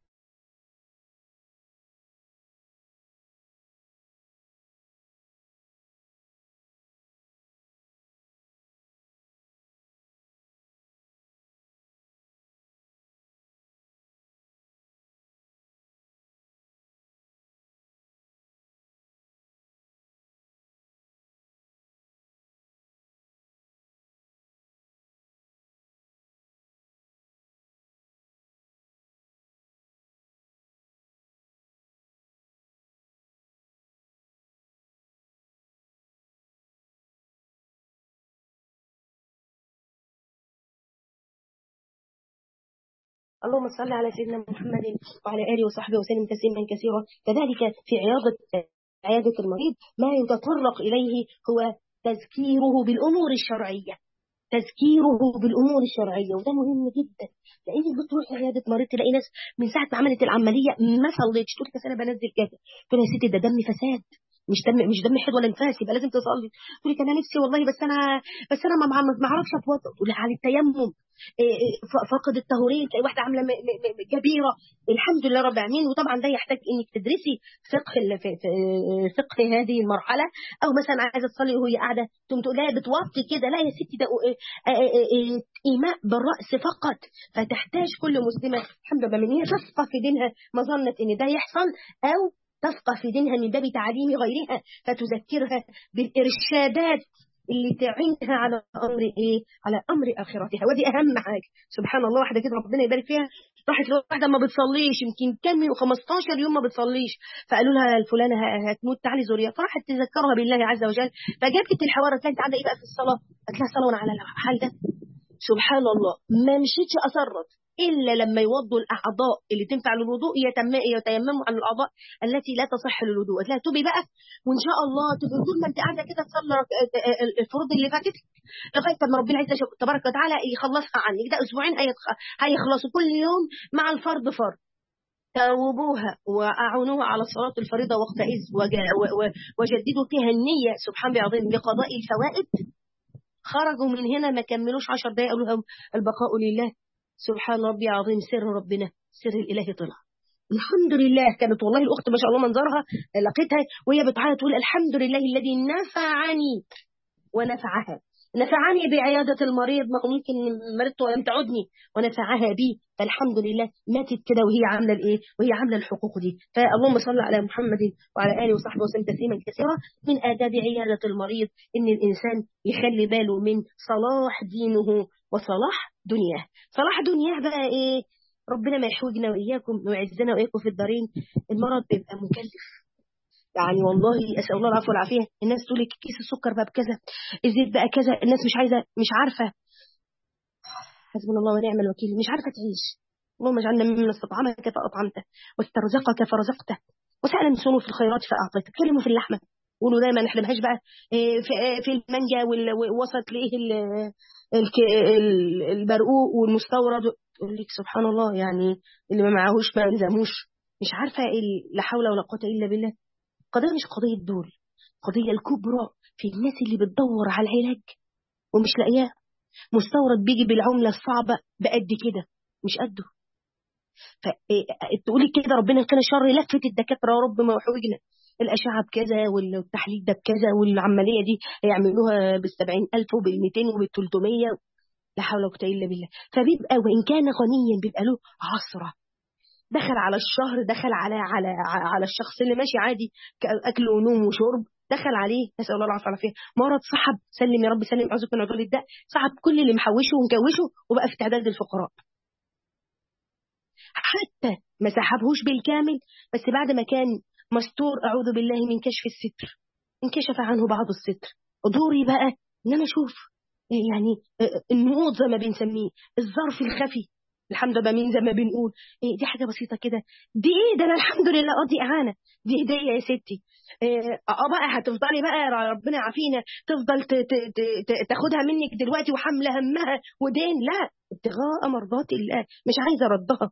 اللهم صل على سيدنا محمد وعلى آله وصحبه وسلم تسليما كثيرا كذلك في عيادة عيادة المريض ما يتطرق إليه هو تذكيره بالأمور الشرعية تذكيره بالأمور الشرعية وده مهم جدا لأن بتروح عيادة مريض تلاقي ناس من ساعة ما عملت العملية ما صليتش تقول لك أنا بنزل كذا تقول يا ستي ده دم فساد مش دم مش دم حيض ولا نفاس يبقى لازم تصلي تقول لك انا نفسي والله بس انا بس انا ما ما اعرفش اتوضا تقول لها على التيمم فقد الطهورين تلاقي واحده عامله كبيره الحمد لله رب العالمين وطبعا ده يحتاج انك تدرسي فقه فقه هذه المرحله او مثلا عايزه تصلي وهي قاعده تقوم تقول لها بتوطي كده لا يا ستي ده ايماء بالراس فقط فتحتاج كل مسلمه الحمد لله من هي تثقف في دينها مظنه ان ده يحصل او تفقه في دينها من باب تعليم غيرها فتذكرها بالإرشادات اللي تعينها على أمر إيه؟ على أمر آخرتها ودي أهم حاجة سبحان الله واحدة كده ربنا يبارك فيها راحت لواحدة ما بتصليش يمكن كم 15 يوم ما بتصليش فقالوا لها الفلانة هتموت تعالي زوريا فراحت تذكرها بالله عز وجل فجابت الحوار قالت لها عندها إيه بقى في الصلاة؟ قالت لها صلاة على الحال ده سبحان الله ما مشيتش أصرت إلا لما يوضوا الأعضاء اللي تنفع للوضوء يتيمموا عن الأعضاء التي لا تصح للوضوء لا توبي بقى وإن شاء الله تبقى طول ما أنت قاعدة كده تصلي الفروض اللي فاتت لغاية ما ربنا عز تبارك وتعالى يخلصها عنك ده أسبوعين هيخلصوا كل يوم مع الفرض فرض توبوها وأعونوها على الصلاة الفريضة وقت عز وجددوا فيها النية سبحان بعظيم لقضاء الفوائد خرجوا من هنا ما كملوش عشر دقايق قالوا لهم البقاء لله سبحان ربي عظيم سر ربنا سر الإله طلع الحمد لله كانت والله الأخت ما شاء الله منظرها لقيتها وهي بتعيط تقول الحمد لله الذي نفعني ونفعها نفعني بعيادة المريض ما ممكن مرضت ولم تعدني ونفعها بي فالحمد لله ماتت كده وهي عاملة الايه وهي عاملة الحقوق دي فاللهم صل على محمد وعلى آله وصحبه وسلم تسليما كثيرا من آداب عيادة المريض إن الإنسان يخلي باله من صلاح دينه وصلاح دنياه صلاح دنياه بقى ايه ربنا ما يحوجنا وإياكم ويعزنا وإياكم في الدارين المرض بيبقى مكلف يعني والله اسال الله العفو والعافيه الناس تقول لك كيس السكر بقى بكذا الزيت بقى كذا الناس مش عايزه مش عارفه حسبنا الله ونعم الوكيل مش عارفه تعيش اللهم اجعلنا ممن استطعمك فاطعمته واسترزقك فرزقته وسأل سنوا في الخيرات فاعطيت تكلموا في اللحمه قولوا دايما ما نحلمهاش بقى في في المانجا ووسط لايه البرقوق والمستورد يقول لك سبحان الله يعني اللي ما معهوش ما يلزموش مش عارفه لا حول ولا قوه الا بالله قضية مش قضية دول قضية الكبرى في الناس اللي بتدور على العلاج ومش لاقياه مستورد بيجي بالعملة الصعبة بقد كده مش قده فتقولي كده ربنا كان شر لفت الدكاترة يا رب ما وحوجنا الأشعة بكذا والتحليل ده بكذا والعملية دي هيعملوها بالسبعين ألف وبالميتين وبالتلتمية لا حول ولا قوة إلا بالله فبيبقى وإن كان غنيا بيبقى له عصرة دخل على الشهر دخل على على على الشخص اللي ماشي عادي اكل ونوم وشرب دخل عليه نسال الله العافيه والعافيه مرض صحب سلم يا رب سلم اعوذ بك من عدول الداء صعب كل اللي محوشه ومكوشه وبقى في تعداد الفقراء حتى ما سحبهوش بالكامل بس بعد ما كان مستور اعوذ بالله من كشف الستر انكشف عنه بعض الستر دوري بقى ان انا اشوف يعني النقوط زي ما بنسميه الظرف الخفي الحمد لله مين زي ما بنقول إيه دي حاجه بسيطه كده دي ايه ده انا الحمد لله اه دي اعانه دي هديه يا ستي اه بقى هتفضلي بقى ربنا يعافينا تفضل تاخدها منك دلوقتي وحامله همها ودين لا ابتغاء مرضات الله مش عايزه ردها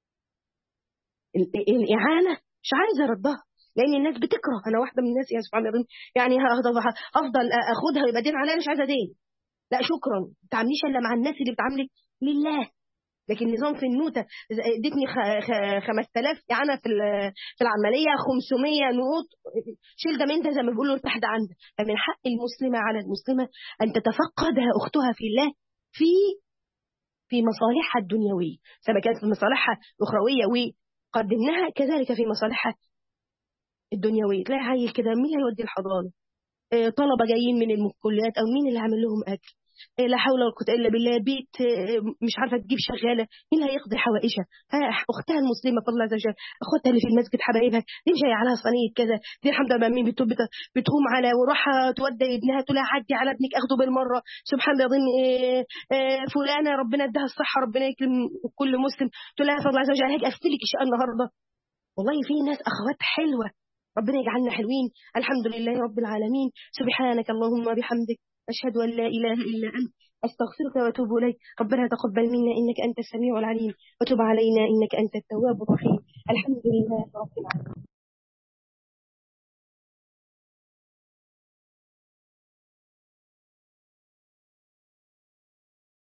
الاعانه مش عايزه ردها لان الناس بتكره انا واحده من الناس يا سبحان الله يعني افضل اخدها ويبقى دين عليا مش عايزه دين لا شكرا ما تعامليش الا مع الناس اللي بتعاملك لله لكن نظام في النوتة ادتني 5000 اعانه في في العمليه 500 نقوط شيل ده من ده زي ما بيقولوا ارتاح ده عندك فمن حق المسلمه على المسلمه ان تتفقدها اختها في الله في في مصالحها الدنيويه سواء كانت في مصالحها الاخرويه وقدمناها كذلك في مصالحها الدنيويه تلاقي عيل كده مين هيودي الحضانه طلبه جايين من الكليات او مين اللي عامل لهم اكل لا حول ولا قوه الا بالله بيت مش عارفه تجيب شغاله مين اللي هيقضي حوائجها اختها المسلمه فضل الله عز وجل اخواتها اللي في المسجد حبايبها دي مش عليها صينيه كذا دي الحمد لله مين بتقوم على وراح تودي ابنها تقول لها عدي على ابنك اخده بالمره سبحان الله ضمن فلانه ربنا اداها الصحه ربنا يكرم كل مسلم تقول لها فضل الله عز وجل هاجي افتلك الشقه النهارده والله في ناس اخوات حلوه ربنا يجعلنا حلوين الحمد لله رب العالمين سبحانك اللهم بحمدك أشهد أن لا إله إلا أنت أستغفرك وأتوب إليك ربنا تقبل منا إنك أنت السميع العليم وتب علينا إنك أنت التواب الرحيم الحمد لله رب العالمين